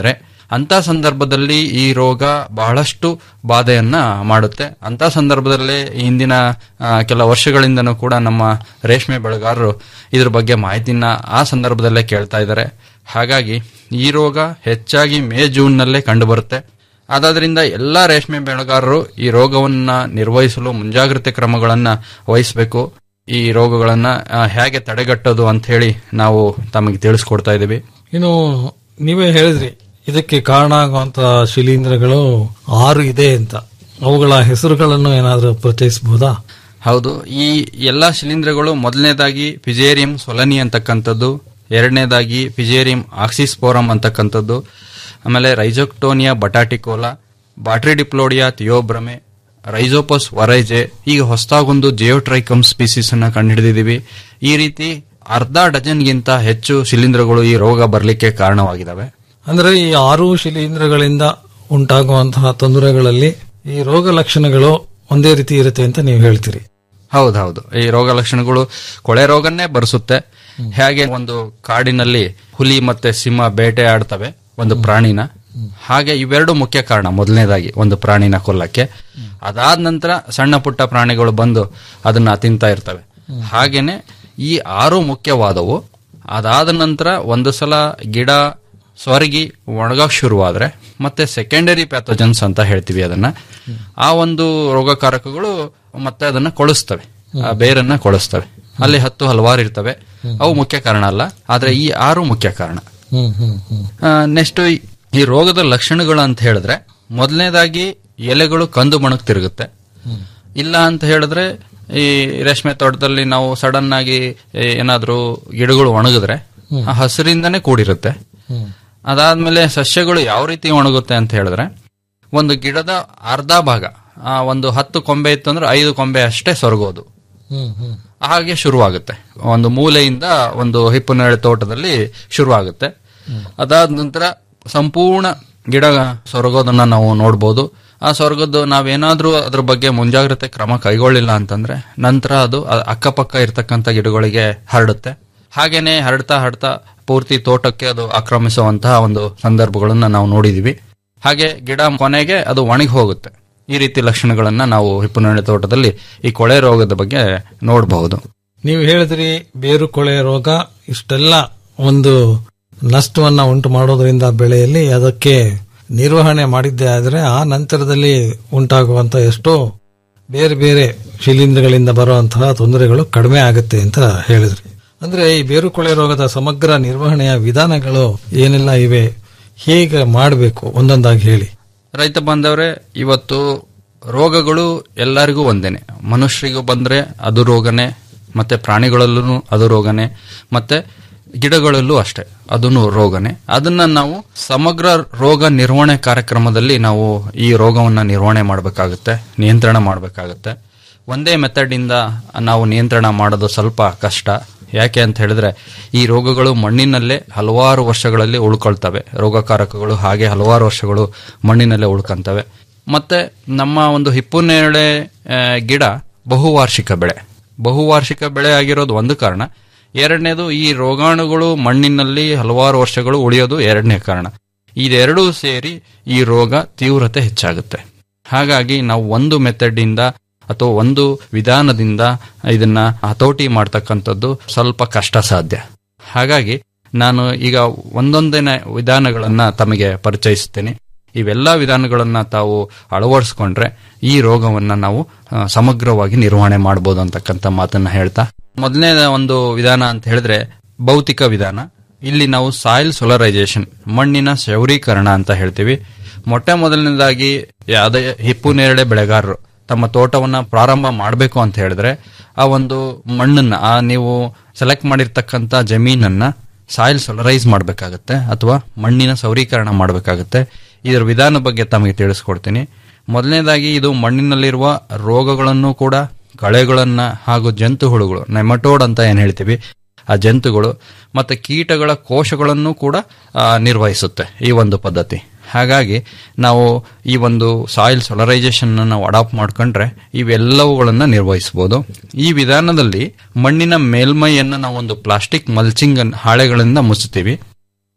ಅಂತ ಸಂದರ್ಭದಲ್ಲಿ ಈ ರೋಗ ಬಹಳಷ್ಟು ಬಾಧೆಯನ್ನ ಮಾಡುತ್ತೆ ಅಂತ ಸಂದರ್ಭದಲ್ಲೇ ಈ ಹಿಂದಿನ ಆ, ಕೆಲ ವರ್ಷಗಳಿಂದನೂ ಕೂಡ ನಮ್ಮ ರೇಷ್ಮೆ ಬೆಳೆಗಾರರು ಇದ್ರ ಬಗ್ಗೆ ಮಾಹಿತಿನ ಆ ಸಂದರ್ಭದಲ್ಲೇ ಕೇಳ್ತಾ ಇದ್ದಾರೆ ಹಾಗಾಗಿ ಈ ರೋಗ ಹೆಚ್ಚಾಗಿ ಮೇ ಜೂನ್ನಲ್ಲೇ ಕಂಡುಬರುತ್ತೆ ಆದಾದ್ರಿಂದ ಎಲ್ಲಾ ರೇಷ್ಮೆ ಬೆಳೆಗಾರರು ಈ ರೋಗವನ್ನ ನಿರ್ವಹಿಸಲು ಮುಂಜಾಗ್ರತೆ ಕ್ರಮಗಳನ್ನ ವಹಿಸಬೇಕು ಈ ರೋಗಗಳನ್ನ ಆ, ಹೇಗೆ ತಡೆಗಟ್ಟೋದು ಅಂತ ಹೇಳಿ ನಾವು ತಮಗೆ ತಿಳಿಸ್ಕೊಡ್ತಾ ಇದ್ದೀವಿ ಇನ್ನು ನೀವೇ ಹೇಳಿದ್ರಿ ಇದಕ್ಕೆ ಕಾರಣ ಆಗುವಂತ ಶಿಲೀಂಧ್ರಗಳು ಆರು ಇದೆ ಅಂತ ಅವುಗಳ ಹೆಸರುಗಳನ್ನು ಏನಾದರೂ ಪರಿಚಯಿಸಬಹುದಾ ಹೌದು ಈ ಎಲ್ಲಾ ಶಿಲೀಂಧ್ರಗಳು ಮೊದಲನೇದಾಗಿ ಫಿಜೇರಿಯಂ ಸೊಲನಿ ಅಂತಕ್ಕಂಥದ್ದು ಎರಡನೇದಾಗಿ ಫಿಜೇರಿಯಂ ಆಕ್ಸಿಸ್ಪೋರಮ್ ಅಂತಕ್ಕಂಥದ್ದು ಆಮೇಲೆ ರೈಜೋಕ್ಟೋನಿಯಾ ಬಟಾಟಿಕೋಲಾ ಬಾಟ್ರಿಡಿಪ್ಲೋಡಿಯಾ ಥಿಯೋಬ್ರಮೆ ರೈಜೋಪಸ್ ವರೈಜೆ ಈಗ ಹೊಸದಾಗೊಂದು ಜಿಯೋಟ್ರೈಕಮ್ ಸ್ಪೀಸೀಸ್ ಅನ್ನ ಕಂಡುಹಿಡಿದಿದ್ದೀವಿ ಈ ರೀತಿ ಅರ್ಧ ಡಜನ್ಗಿಂತ ಹೆಚ್ಚು ಶಿಲೀಂಧ್ರಗಳು ಈ ರೋಗ ಬರಲಿಕ್ಕೆ ಕಾರಣವಾಗಿದ್ದಾವೆ ಅಂದ್ರೆ ಈ ಆರು ಶಿಲೀಂಧ್ರಗಳಿಂದ ಉಂಟಾಗುವಂತಹ ತೊಂದರೆಗಳಲ್ಲಿ ಈ ರೋಗ ಲಕ್ಷಣಗಳು ಒಂದೇ ರೀತಿ ಇರುತ್ತೆ ಅಂತ ನೀವು ಹೇಳ್ತೀರಿ ಹೌದೌದು ಈ ರೋಗ ಲಕ್ಷಣಗಳು ಕೊಳೆ ರೋಗನ್ನೇ ಬರೆಸುತ್ತೆ ಹೇಗೆ ಒಂದು ಕಾಡಿನಲ್ಲಿ ಹುಲಿ ಮತ್ತೆ ಸಿಂಹ ಬೇಟೆ ಆಡ್ತವೆ ಒಂದು ಪ್ರಾಣಿನ ಹಾಗೆ ಇವೆರಡು ಮುಖ್ಯ ಕಾರಣ ಮೊದಲನೇದಾಗಿ ಒಂದು ಪ್ರಾಣಿನ ಕೊಲ್ಲಕ್ಕೆ ಅದಾದ ನಂತರ ಸಣ್ಣ ಪುಟ್ಟ ಪ್ರಾಣಿಗಳು ಬಂದು ಅದನ್ನ ತಿಂತಾ ಇರ್ತವೆ ಹಾಗೇನೆ ಈ ಆರು ಮುಖ್ಯವಾದವು ಅದಾದ ನಂತರ ಒಂದು ಸಲ ಗಿಡ ಸ್ವರ್ಗಿ ಒಣಗಕ್ ಶುರುವಾದ್ರೆ ಮತ್ತೆ ಸೆಕೆಂಡರಿ ಪ್ಯಾಥೋಜನ್ಸ್ ಅಂತ ಹೇಳ್ತೀವಿ ಅದನ್ನ ಆ ಒಂದು ರೋಗಕಾರಕಗಳು ಮತ್ತೆ ಅದನ್ನ ಕೊಳಿಸ್ತವೆ ಆ ಬೇರನ್ನ ಕೊಳಿಸ್ತವೆ ಅಲ್ಲಿ ಹತ್ತು ಹಲವಾರು ಇರ್ತವೆ ಅವು ಮುಖ್ಯ ಕಾರಣ ಅಲ್ಲ ಆದ್ರೆ ಈ ಆರು ಮುಖ್ಯ ಕಾರಣ ಹ್ಮ್ ಹ್ಮ್ ಹ್ಮ್ ನೆಕ್ಸ್ಟ್ ಈ ರೋಗದ ಲಕ್ಷಣಗಳು ಅಂತ ಹೇಳಿದ್ರೆ ಮೊದಲನೇದಾಗಿ ಎಲೆಗಳು ಕಂದು ಬಣ್ಣಕ್ಕೆ ತಿರುಗುತ್ತೆ ಇಲ್ಲ ಅಂತ ಹೇಳಿದ್ರೆ ಈ ರೇಷ್ಮೆ ತೋಟದಲ್ಲಿ ನಾವು ಸಡನ್ ಆಗಿ ಏನಾದ್ರೂ ಗಿಡಗಳು ಒಣಗಿದ್ರೆ ಆ ಹಸಿರಿಂದನೇ ಕೂಡಿರುತ್ತೆ ಅದಾದ್ಮೇಲೆ ಸಸ್ಯಗಳು ಯಾವ ರೀತಿ ಒಣಗುತ್ತೆ ಅಂತ ಹೇಳಿದ್ರೆ ಒಂದು ಗಿಡದ ಅರ್ಧ ಭಾಗ ಆ ಒಂದು ಹತ್ತು ಕೊಂಬೆ ಇತ್ತು ಅಂದ್ರೆ ಐದು ಕೊಂಬೆ ಅಷ್ಟೇ ಸೊರಗೋದು ಹ್ಮ್ ಹ್ಮ್ ಹಾಗೆ ಶುರುವಾಗುತ್ತೆ ಒಂದು ಮೂಲೆಯಿಂದ ಒಂದು ಹಿಪ್ಪನೇಳೆ ತೋಟದಲ್ಲಿ ಶುರುವಾಗುತ್ತೆ ಅದಾದ ನಂತರ ಸಂಪೂರ್ಣ ಗಿಡ ಸೊರಗೋದನ್ನ ನಾವು ನೋಡ್ಬೋದು ಆ ಸೊರಗದ್ದು ನಾವೇನಾದ್ರೂ ಅದ್ರ ಬಗ್ಗೆ ಮುಂಜಾಗ್ರತೆ ಕ್ರಮ ಕೈಗೊಳ್ಳಿಲ್ಲ ಅಂತಂದ್ರೆ ನಂತರ ಅದು ಅ- ಅಕ್ಕಪಕ್ಕ ಇರ್ತಕ್ಕಂಥ ಗಿಡಗಳಿಗೆ ಹರಡುತ್ತೆ ಹಾಗೇನೆ ಹರಡ್ತಾ ಹರಡ್ತಾ ಪೂರ್ತಿ ತೋಟಕ್ಕೆ ಅದು ಆಕ್ರಮಿಸುವಂತಹ ಒಂದು ಸಂದರ್ಭಗಳನ್ನ ನಾವು ನೋಡಿದೀವಿ ಹಾಗೆ ಗಿಡ ಕೊನೆಗೆ ಅದು ಒಣಗಿ ಹೋಗುತ್ತೆ ಈ ರೀತಿ ಲಕ್ಷಣಗಳನ್ನ ನಾವು ಹಿಪ್ಪನೇಳೆ ತೋಟದಲ್ಲಿ ಈ ಕೊಳೆ ರೋಗದ ಬಗ್ಗೆ ನೋಡಬಹುದು ನೀವು ಹೇಳಿದ್ರಿ ಬೇರು ಕೊಳೆ ರೋಗ ಇಷ್ಟೆಲ್ಲ ಒಂದು ನಷ್ಟವನ್ನ ಉಂಟು ಮಾಡೋದ್ರಿಂದ ಬೆಳೆಯಲ್ಲಿ ಅದಕ್ಕೆ ನಿರ್ವಹಣೆ ಮಾಡಿದ್ದೇ ಆದರೆ ಆ ನಂತರದಲ್ಲಿ ಉಂಟಾಗುವಂತ ಎಷ್ಟೋ ಬೇರೆ ಬೇರೆ ಶಿಲೀಂಧ್ರಗಳಿಂದ ಬರುವಂತಹ ತೊಂದರೆಗಳು ಕಡಿಮೆ ಆಗುತ್ತೆ ಅಂತ ಹೇಳಿದ್ರಿ ಅಂದ್ರೆ ಈ ಬೇರು ಕೊಳೆ ರೋಗದ ಸಮಗ್ರ ನಿರ್ವಹಣೆಯ ವಿಧಾನಗಳು ಏನೆಲ್ಲ ಇವೆ ಹೇಗೆ ಮಾಡಬೇಕು ಒಂದೊಂದಾಗಿ ಹೇಳಿ ರೈತ ಬಾಂಧವರೇ ಇವತ್ತು ರೋಗಗಳು ಎಲ್ಲರಿಗೂ ಒಂದೇನೆ ಮನುಷ್ಯರಿಗೂ ಬಂದ್ರೆ ಅದು ರೋಗನೇ ಮತ್ತೆ ಪ್ರಾಣಿಗಳಲ್ಲೂ ಅದು ರೋಗನೇ ಮತ್ತೆ ಗಿಡಗಳಲ್ಲೂ ಅಷ್ಟೇ ಅದನ್ನು ರೋಗನೇ ಅದನ್ನ ನಾವು ಸಮಗ್ರ ರೋಗ ನಿರ್ವಹಣೆ ಕಾರ್ಯಕ್ರಮದಲ್ಲಿ ನಾವು ಈ ರೋಗವನ್ನ ನಿರ್ವಹಣೆ ಮಾಡಬೇಕಾಗುತ್ತೆ ನಿಯಂತ್ರಣ ಮಾಡಬೇಕಾಗುತ್ತೆ ಒಂದೇ ಮೆಥಡ್ ಇಂದ ನಾವು ನಿಯಂತ್ರಣ ಮಾಡೋದು ಸ್ವಲ್ಪ ಕಷ್ಟ ಯಾಕೆ ಅಂತ ಹೇಳಿದ್ರೆ ಈ ರೋಗಗಳು ಮಣ್ಣಿನಲ್ಲೇ ಹಲವಾರು ವರ್ಷಗಳಲ್ಲಿ ಉಳ್ಕೊಳ್ತವೆ ರೋಗಕಾರಕಗಳು ಹಾಗೆ ಹಲವಾರು ವರ್ಷಗಳು ಮಣ್ಣಿನಲ್ಲೇ ಉಳ್ಕೊಂತವೆ ಮತ್ತೆ ನಮ್ಮ ಒಂದು ಹಿಪ್ಪುನೇರಳೆ ಆ, ಗಿಡ ಬಹುವಾರ್ಷಿಕ ಬೆಳೆ ಬಹುವಾರ್ಷಿಕ ಬೆಳೆ ಆಗಿರೋದು ಒಂದು ಕಾರಣ ಎರಡನೇದು ಈ ರೋಗಾಣುಗಳು ಮಣ್ಣಿನಲ್ಲಿ ಹಲವಾರು ವರ್ಷಗಳು ಉಳಿಯೋದು ಎರಡನೇ ಕಾರಣ ಇದೆರಡೂ ಸೇರಿ ಈ ರೋಗ ತೀವ್ರತೆ ಹೆಚ್ಚಾಗುತ್ತೆ ಹಾಗಾಗಿ ನಾವು ಒಂದು ಮೆಥಡ್ ಇಂದ ಅಥವಾ ಒಂದು ವಿಧಾನದಿಂದ ಇದನ್ನ ಹತೋಟಿ ಮಾಡ್ತಕ್ಕಂಥದ್ದು ಸ್ವಲ್ಪ ಕಷ್ಟ ಸಾಧ್ಯ ಹಾಗಾಗಿ ನಾನು ಈಗ ಒಂದೊಂದೇ ವಿಧಾನಗಳನ್ನ ತಮಗೆ ಪರಿಚಯಿಸುತ್ತೇನೆ ಇವೆಲ್ಲ ವಿಧಾನಗಳನ್ನ ತಾವು ಅಳವಡಿಸ್ಕೊಂಡ್ರೆ ಈ ರೋಗವನ್ನ ನಾವು ಆ, ಸಮಗ್ರವಾಗಿ ನಿರ್ವಹಣೆ ಮಾಡಬಹುದು ಅಂತಕ್ಕಂಥ ಮಾತನ್ನ ಹೇಳ್ತಾ ಮೊದಲನೇ ಒಂದು ವಿಧಾನ ಅಂತ ಹೇಳಿದ್ರೆ ಭೌತಿಕ ವಿಧಾನ ಇಲ್ಲಿ ನಾವು ಸಾಯಿಲ್ ಸೋಲರೈಸೇಷನ್ ಮಣ್ಣಿನ ಶೌರೀಕರಣ ಅಂತ ಹೇಳ್ತೀವಿ ಮೊಟ್ಟ ಮೊದಲನೇದಾಗಿ ಯಾವುದೇ ಹಿಪ್ಪು ನೇರಳೆ ಬೆಳೆಗಾರರು ತಮ್ಮ ತೋಟವನ್ನ ಪ್ರಾರಂಭ ಮಾಡಬೇಕು ಅಂತ ಹೇಳಿದ್ರೆ ಆ ಒಂದು ಮಣ್ಣನ್ನ ಆ ನೀವು ಸೆಲೆಕ್ಟ್ ಮಾಡಿರ್ತಕ್ಕಂಥ ಜಮೀನನ್ನ ಸಾಯಿಲ್ ಸೊಲರೈಸ್ ಮಾಡಬೇಕಾಗತ್ತೆ ಅಥವಾ ಮಣ್ಣಿನ ಸೌರೀಕರಣ ಮಾಡಬೇಕಾಗತ್ತೆ ಇದರ ವಿಧಾನ ಬಗ್ಗೆ ತಮಗೆ ತಿಳಿಸ್ಕೊಡ್ತೀನಿ ಮೊದಲನೇದಾಗಿ ಇದು ಮಣ್ಣಿನಲ್ಲಿರುವ ರೋಗಗಳನ್ನು ಕೂಡ ಕಳೆಗಳನ್ನ ಹಾಗೂ ಜಂತುಹುಳುಗಳು ನೆಮಟೋಡ್ ಅಂತ ಏನ್ ಹೇಳ್ತೀವಿ ಆ ಜಂತುಗಳು ಮತ್ತೆ ಕೀಟಗಳ ಕೋಶಗಳನ್ನು ಕೂಡ ಆ, ನಿರ್ವಹಿಸುತ್ತೆ ಈ ಒಂದು ಪದ್ಧತಿ ಹಾಗಾಗಿ ನಾವು ಈ ಒಂದು ಸಾಯಿಲ್ ಸೊಲರೈಸೇಷನ್ ನಾವು ಅಡಾಪ್ಟ್ ಮಾಡ್ಕೊಂಡ್ರೆ ಇವೆಲ್ಲವುಗಳನ್ನ ನಿರ್ವಹಿಸಬಹುದು ಈ ವಿಧಾನದಲ್ಲಿ ಮಣ್ಣಿನ ಮೇಲ್ಮೈಯನ್ನ ನಾವು ಒಂದು ಪ್ಲಾಸ್ಟಿಕ್ ಮಲ್ಚಿಂಗ್ ಹಾಳೆಗಳಿಂದ ಮುಚ್ಚುತ್ತೀವಿ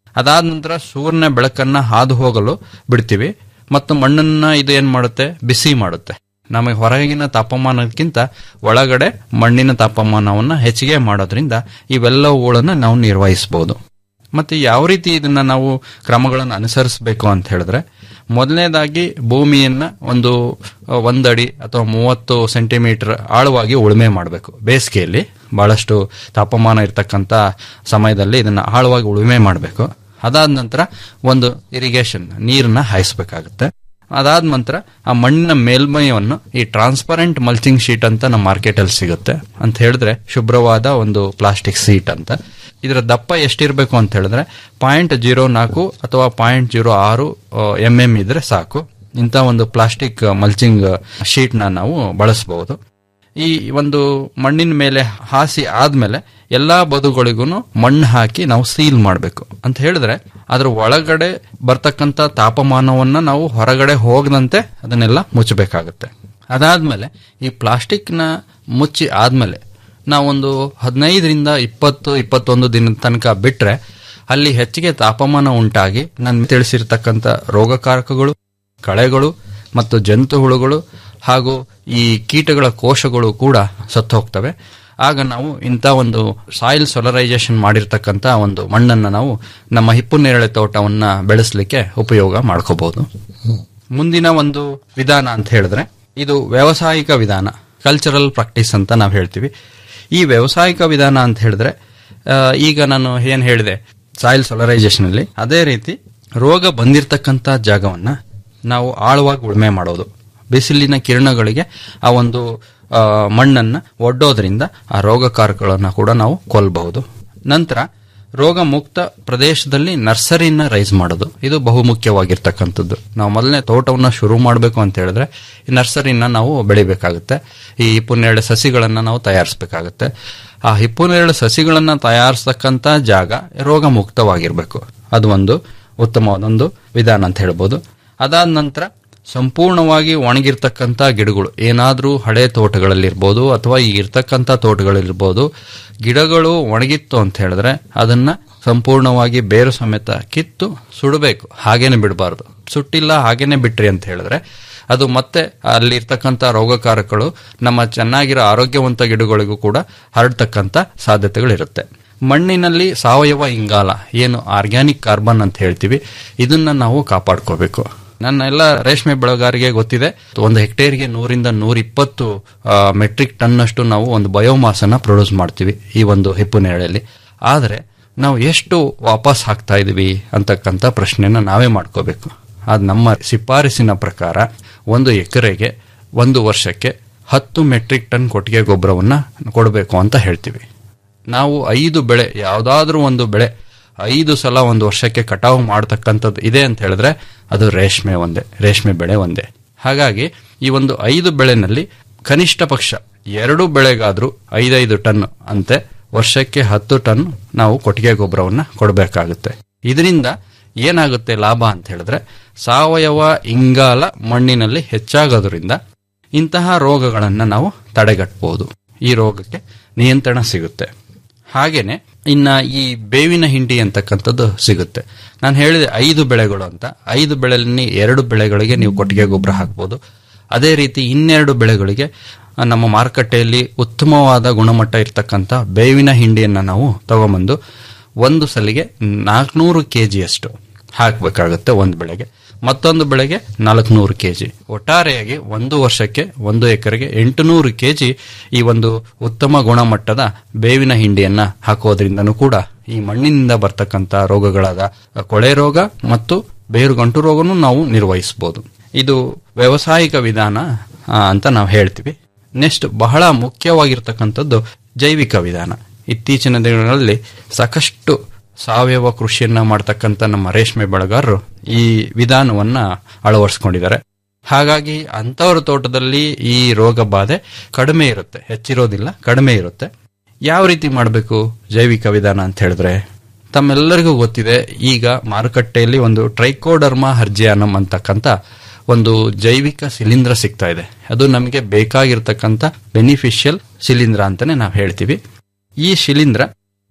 ಅದಾದ ನಂತರ ಸೂರ್ಯನ ಬೆಳಕನ್ನ ಹಾದು ಹೋಗಲು ಬಿಡ್ತೀವಿ ಮತ್ತು ಮಣ್ಣನ್ನ ಇದು ಏನ್ ಮಾಡುತ್ತೆ ಬಿಸಿ ಮಾಡುತ್ತೆ ನಮಗೆ ಹೊರಗಿನ ತಾಪಮಾನಕ್ಕಿಂತ ಒಳಗಡೆ ಮಣ್ಣಿನ ತಾಪಮಾನವನ್ನ ಹೆಚ್ಚಿಗೆ ಮಾಡೋದ್ರಿಂದ ಇವೆಲ್ಲವುಗಳನ್ನ ನಾವು ನಿರ್ವಹಿಸಬಹುದು ಮತ್ತೆ ಯಾವ ರೀತಿ ಇದನ್ನ ನಾವು ಕ್ರಮಗಳನ್ನು ಅನುಸರಿಸಬೇಕು ಅಂತ ಹೇಳಿದ್ರೆ ಮೊದಲನೇದಾಗಿ ಭೂಮಿಯನ್ನ ಒಂದು ಅ, ಒಂದಡಿ ಅಥವಾ ಮೂವತ್ತು ಸೆಂಟಿಮೀಟರ್ ಆಳವಾಗಿ ಉಳುಮೆ ಮಾಡಬೇಕು ಬೇಸಿಗೆಯಲ್ಲಿ ಬಹಳಷ್ಟು ತಾಪಮಾನ ಇರತಕ್ಕಂತ ಸಮಯದಲ್ಲಿ ಇದನ್ನ ಆಳವಾಗಿ ಉಳುಮೆ ಮಾಡಬೇಕು ಅದಾದ ನಂತರ ಒಂದು ಇರಿಗೇಷನ್ ನೀರನ್ನ ಹಾಯಿಸಬೇಕಾಗುತ್ತೆ ಅದಾದ ನಂತರ ಆ ಮಣ್ಣಿನ ಮೇಲ್ಮೈಯನ್ನು ಈ ಟ್ರಾನ್ಸ್ಪರೆಂಟ್ ಮಲ್ಚಿಂಗ್ ಶೀಟ್ ಅಂತ ನಮ್ಮ ಮಾರ್ಕೆಟ್ ಅಲ್ಲಿ ಸಿಗುತ್ತೆ ಅಂತ ಹೇಳಿದ್ರೆ ಶುಭ್ರವಾದ ಒಂದು ಪ್ಲಾಸ್ಟಿಕ್ ಸೀಟ್ ಅಂತ ಇದರ ದಪ್ಪ ಎಷ್ಟಿರಬೇಕು ಅಂತ ಹೇಳಿದ್ರೆ ಪಾಯಿಂಟ್ ಜೀರೋ ನಾಲ್ಕು ಅಥವಾ ಪಾಯಿಂಟ್ ಜೀರೋ ಆರು ಎಂ ಎಂ ಇದ್ರೆ ಸಾಕು ಇಂಥ ಒಂದು ಪ್ಲಾಸ್ಟಿಕ್ ಮಲ್ಚಿಂಗ್ ಶೀಟ್ ನ ನಾವು ಬಳಸಬಹುದು ಈ ಒಂದು ಮಣ್ಣಿನ ಮೇಲೆ ಹಾಸಿ ಆದ್ಮೇಲೆ ಎಲ್ಲಾ ಬದುಗಳಿಗೂ ಮಣ್ಣು ಹಾಕಿ ನಾವು ಸೀಲ್ ಮಾಡಬೇಕು ಅಂತ ಹೇಳಿದ್ರೆ ಅದ್ರ ಒಳಗಡೆ ಬರ್ತಕ್ಕಂತ ತಾಪಮಾನವನ್ನ ನಾವು ಹೊರಗಡೆ ಹೋಗದಂತೆ ಅದನ್ನೆಲ್ಲ ಮುಚ್ಚಬೇಕಾಗುತ್ತೆ ಅದಾದ್ಮೇಲೆ ಈ ಪ್ಲಾಸ್ಟಿಕ್ ನ ಮುಚ್ಚಿ ಆದ್ಮೇಲೆ ನಾವೊಂದು ಹದಿನೈದರಿಂದ ಇಪ್ಪತ್ತು ಇಪ್ಪತ್ತೊಂದು ದಿನದ ತನಕ ಬಿಟ್ರೆ ಅಲ್ಲಿ ಹೆಚ್ಚಿಗೆ ತಾಪಮಾನ ಉಂಟಾಗಿ ನಾನು ತಿಳಿಸಿರ್ತಕ್ಕಂಥ ರೋಗಕಾರಕಗಳು ಕಳೆಗಳು ಮತ್ತು ಜಂತುಹುಳುಗಳು ಹಾಗೂ ಈ ಕೀಟಗಳ ಕೋಶಗಳು ಕೂಡ ಸತ್ತು ಹೋಗ್ತವೆ ಆಗ ನಾವು ಇಂಥ ಒಂದು ಸಾಯಿಲ್ ಸೊಲರೈಸೇಷನ್ ಮಾಡಿರ್ತಕ್ಕಂಥ ಒಂದು ಮಣ್ಣನ್ನು ನಾವು ನಮ್ಮ ಹಿಪ್ಪು ನೇರಳೆ ತೋಟವನ್ನ ಬೆಳೆಸಲಿಕ್ಕೆ ಉಪಯೋಗ ಮಾಡ್ಕೋಬಹುದು ಮುಂದಿನ ಒಂದು ವಿಧಾನ ಅಂತ ಹೇಳಿದ್ರೆ ಇದು ವ್ಯಾವಸಾಯಿಕ ವಿಧಾನ ಕಲ್ಚರಲ್ ಪ್ರಾಕ್ಟೀಸ್ ಅಂತ ನಾವು ಹೇಳ್ತೀವಿ ಈ ವ್ಯಾವಸಾಯಿಕ ವಿಧಾನ ಅಂತ ಹೇಳಿದ್ರೆ ಆ, ಈಗ ನಾನು ಏನ್ ಹೇಳಿದೆ ಸಾಯಿಲ್ ಸೊಲರೈಸೇಷನ್ ಅಲ್ಲಿ ಅದೇ ರೀತಿ ರೋಗ ಬಂದಿರತಕ್ಕಂತ ಜಾಗವನ್ನ ನಾವು ಆಳವಾಗಿ ಉಳುಮೆ ಮಾಡೋದು ಬಿಸಿಲಿನ ಕಿರಣಗಳಿಗೆ ಆ ಒಂದು ಆ, ಮಣ್ಣನ್ನ ಒಡ್ಡೋದ್ರಿಂದ ಆ ರೋಗಕಾರಕಗಳನ್ನ ಕೂಡ ನಾವು ಕೊಲ್ಲಬಹುದು ನಂತರ ರೋಗ ಮುಕ್ತ ಪ್ರದೇಶದಲ್ಲಿ ನರ್ಸರಿನ ರೈಸ್ ಮಾಡೋದು ಇದು ಬಹುಮುಖ್ಯವಾಗಿರ್ತಕ್ಕಂಥದ್ದು ನಾವು ಮೊದಲನೇ ತೋಟವನ್ನ ಶುರು ಮಾಡಬೇಕು ಅಂತ ಹೇಳಿದ್ರೆ ಈ ನರ್ಸರಿನ ನಾವು ಬೆಳಿಬೇಕಾಗುತ್ತೆ ಈ ಹಿಪ್ಪುನೇರಳೆ ಸಸಿಗಳನ್ನ ನಾವು ತಯಾರಿಸಬೇಕಾಗುತ್ತೆ ಆ ಹಿಪ್ಪುನೇರಳೆ ಸಸಿಗಳನ್ನ ತಯಾರಿಸ್ತಕ್ಕಂಥ ಜಾಗ ರೋಗ ಮುಕ್ತವಾಗಿರ್ಬೇಕು ಅದು ಒಂದು ಉತ್ತಮವಾದೊಂದು ವಿಧಾನ ಅಂತ ಹೇಳ್ಬೋದು ಅದಾದ ನಂತರ ಸಂಪೂರ್ಣವಾಗಿ ಒಣಗಿರ್ತಕ್ಕಂಥ ಗಿಡಗಳು ಏನಾದರೂ ಹಳೆ ತೋಟಗಳಲ್ಲಿರ್ಬೋದು ಅಥವಾ ಈ ಇರ್ತಕ್ಕಂಥ ತೋಟಗಳಿರ್ಬೋದು ಗಿಡಗಳು ಒಣಗಿತ್ತು ಅಂತ ಹೇಳಿದ್ರೆ ಅದನ್ನ ಸಂಪೂರ್ಣವಾಗಿ ಬೇರು ಸಮೇತ ಕಿತ್ತು ಸುಡಬೇಕು ಹಾಗೇನೆ ಬಿಡಬಾರ್ದು ಸುಟ್ಟಿಲ್ಲ ಹಾಗೇನೆ ಬಿಟ್ರಿ ಅಂತ ಹೇಳಿದ್ರೆ ಅದು ಮತ್ತೆ ಅಲ್ಲಿ ಇರ್ತಕ್ಕಂಥ ರೋಗಕಾರಕಗಳು ನಮ್ಮ ಚೆನ್ನಾಗಿರೋ ಆರೋಗ್ಯವಂತ ಗಿಡಗಳಿಗೂ ಕೂಡ ಹರಡ್ತಕ್ಕಂಥ ಸಾಧ್ಯತೆಗಳಿರುತ್ತೆ ಮಣ್ಣಿನಲ್ಲಿ ಸಾವಯವ ಇಂಗಾಲ ಏನು ಆರ್ಗ್ಯಾನಿಕ್ ಕಾರ್ಬನ್ ಅಂತ ಹೇಳ್ತೀವಿ ಇದನ್ನ ನಾವು ಕಾಪಾಡ್ಕೋಬೇಕು ನನ್ನ ಎಲ್ಲ ರೇಷ್ಮೆ ಬೆಳೆಗಾರಿಗೆ ಗೊತ್ತಿದೆ ಒಂದು ಹೆಕ್ಟೇರ್ಗೆ ನೂರಿಂದ ನೂರ ಇಪ್ಪತ್ತು ಮೆಟ್ರಿಕ್ ಟನ್ ಅಷ್ಟು ನಾವು ಒಂದು ಬಯೋಮಾಸ್ ಅನ್ನ ಪ್ರೊಡ್ಯೂಸ್ ಮಾಡ್ತೀವಿ ಈ ಒಂದು ಹಿಪ್ಪು ನೇಳೆಯಲ್ಲಿ ಆದರೆ ನಾವು ಎಷ್ಟು ವಾಪಸ್ ಹಾಕ್ತಾ ಇದೀವಿ ಅಂತಕ್ಕಂಥ ಪ್ರಶ್ನೆನ ನಾವೇ ಮಾಡ್ಕೋಬೇಕು ಅದು ನಮ್ಮ ಶಿಫಾರಸಿನ ಪ್ರಕಾರ ಒಂದು ಎಕರೆಗೆ ಒಂದು ವರ್ಷಕ್ಕೆ ಹತ್ತು ಮೆಟ್ರಿಕ್ ಟನ್ ಕೊಟ್ಟಿಗೆ ಗೊಬ್ಬರವನ್ನ ಕೊಡಬೇಕು ಅಂತ ಹೇಳ್ತೀವಿ ನಾವು ಐದು ಬೆಳೆ ಯಾವುದಾದ್ರೂ ಒಂದು ಬೆಳೆ ಐದು ಸಲ ಒಂದು ವರ್ಷಕ್ಕೆ ಕಟಾವು ಮಾಡತಕ್ಕಂಥದ್ದು ಇದೆ ಅಂತ ಹೇಳಿದ್ರೆ ಅದು ರೇಷ್ಮೆ ಒಂದೇ ರೇಷ್ಮೆ ಬೆಳೆ ಒಂದೇ ಹಾಗಾಗಿ ಈ ಒಂದು ಐದು ಬೆಳೆನಲ್ಲಿ ಕನಿಷ್ಠ ಪಕ್ಷ ಎರಡು ಬೆಳೆಗಾದ್ರೂ ಐದೈದು ಟನ್ ಅಂತೆ ವರ್ಷಕ್ಕೆ ಹತ್ತು ಟನ್ ನಾವು ಕೊಟ್ಟಿಗೆ ಗೊಬ್ಬರವನ್ನ ಕೊಡಬೇಕಾಗುತ್ತೆ ಇದರಿಂದ ಏನಾಗುತ್ತೆ ಲಾಭ ಅಂತ ಹೇಳಿದ್ರೆ ಸಾವಯವ ಇಂಗಾಲ ಮಣ್ಣಿನಲ್ಲಿ ಹೆಚ್ಚಾಗೋದ್ರಿಂದ ಇಂತಹ ರೋಗಗಳನ್ನು ನಾವು ತಡೆಗಟ್ಟಬಹುದು ಈ ರೋಗಕ್ಕೆ ನಿಯಂತ್ರಣ ಸಿಗುತ್ತೆ ಹಾಗೇನೆ ಇನ್ನ ಈ ಬೇವಿನ ಹಿಂಡಿ ಅಂತಕ್ಕಂಥದ್ದು ಸಿಗುತ್ತೆ ನಾನು ಹೇಳಿದೆ ಐದು ಬೆಳೆಗಳು ಅಂತ ಐದು ಬೆಳೆಯಲ್ಲಿ ಎರಡು ಬೆಳೆಗಳಿಗೆ ನೀವು ಕೊಟ್ಟಿಗೆ ಗೊಬ್ಬರ ಹಾಕ್ಬೋದು ಅದೇ ರೀತಿ ಇನ್ನೆರಡು ಬೆಳೆಗಳಿಗೆ ಆ, ನಮ್ಮ ಮಾರುಕಟ್ಟೆಯಲ್ಲಿ ಉತ್ತಮವಾದ ಗುಣಮಟ್ಟ ಇರ್ತಕ್ಕಂಥ ಬೇವಿನ ಹಿಂಡಿಯನ್ನ ನಾವು ತಗೊಂಬಂದು ಒಂದು ಸಲಿಗೆ ನಾಲ್ಕುನೂರು ಕೆ ಜಿಯಷ್ಟು ಹಾಕಬೇಕಾಗುತ್ತೆ ಒಂದು ಬೆಳೆಗೆ ಮತ್ತೊಂದು ಬೆಳೆಗೆ ನಾಲ್ಕುನೂರು ಕೆ ಜಿ ಒಟ್ಟಾರೆಯಾಗಿ ಒಂದು ವರ್ಷಕ್ಕೆ ಒಂದು ಎಕರೆಗೆ ಎಂಟುನೂರು ಕೆ ಜಿ ಈ ಒಂದು ಉತ್ತಮ ಗುಣಮಟ್ಟದ ಬೇವಿನ ಹಿಂಡಿಯನ್ನ ಹಾಕೋದ್ರಿಂದನೂ ಕೂಡ ಈ ಮಣ್ಣಿನಿಂದ ಬರ್ತಕ್ಕಂಥ ರೋಗಗಳಾದ ಕೊಳೆ ರೋಗ ಮತ್ತು ಬೇರುಗಂಟು ರೋಗನೂ ನಾವು ನಿರ್ವಹಿಸಬಹುದು ಇದು ವ್ಯಾವಸಾಯಿಕ ವಿಧಾನ ಆ, ಅಂತ ನಾವು ಹೇಳ್ತೀವಿ ನೆಕ್ಸ್ಟ್ ಬಹಳ ಮುಖ್ಯವಾಗಿರ್ತಕ್ಕಂಥದ್ದು ಜೈವಿಕ ವಿಧಾನ ಇತ್ತೀಚಿನ ದಿನಗಳಲ್ಲಿ ಸಾಕಷ್ಟು ಸಾವಯವ ಕೃಷಿಯನ್ನ ಮಾಡ್ತಕ್ಕಂಥ ನಮ್ಮ ರೇಷ್ಮೆ ಬೆಳೆಗಾರರು ಈ ವಿಧಾನವನ್ನ ಅಳವಡಿಸ್ಕೊಂಡಿದ್ದಾರೆ ಹಾಗಾಗಿ ಅಂತವರ ತೋಟದಲ್ಲಿ ಈ ರೋಗ ಬಾಧೆ ಕಡಿಮೆ ಇರುತ್ತೆ ಹೆಚ್ಚಿರೋದಿಲ್ಲ ಕಡಿಮೆ ಇರುತ್ತೆ ಯಾವ ರೀತಿ ಮಾಡಬೇಕು ಜೈವಿಕ ವಿಧಾನ ಅಂತ ಹೇಳಿದ್ರೆ ತಮ್ಮೆಲ್ಲರಿಗೂ ಗೊತ್ತಿದೆ ಈಗ ಮಾರುಕಟ್ಟೆಯಲ್ಲಿ ಒಂದು ಟ್ರೈಕೋಡರ್ಮಾ ಹರ್ಜಿಯಾನಮ್ ಅಂತಕ್ಕಂಥ ಒಂದು ಜೈವಿಕ ಶಿಲೀಂಧ್ರ ಸಿಗ್ತಾ ಇದೆ ಅದು ನಮಗೆ ಬೇಕಾಗಿರ್ತಕ್ಕಂಥ ಬೆನಿಫಿಷಿಯಲ್ ಶಿಲೀಂಧ್ರ ಅಂತಾನೆ ನಾವು ಹೇಳ್ತೀವಿ ಈ ಶಿಲೀಂಧ್ರ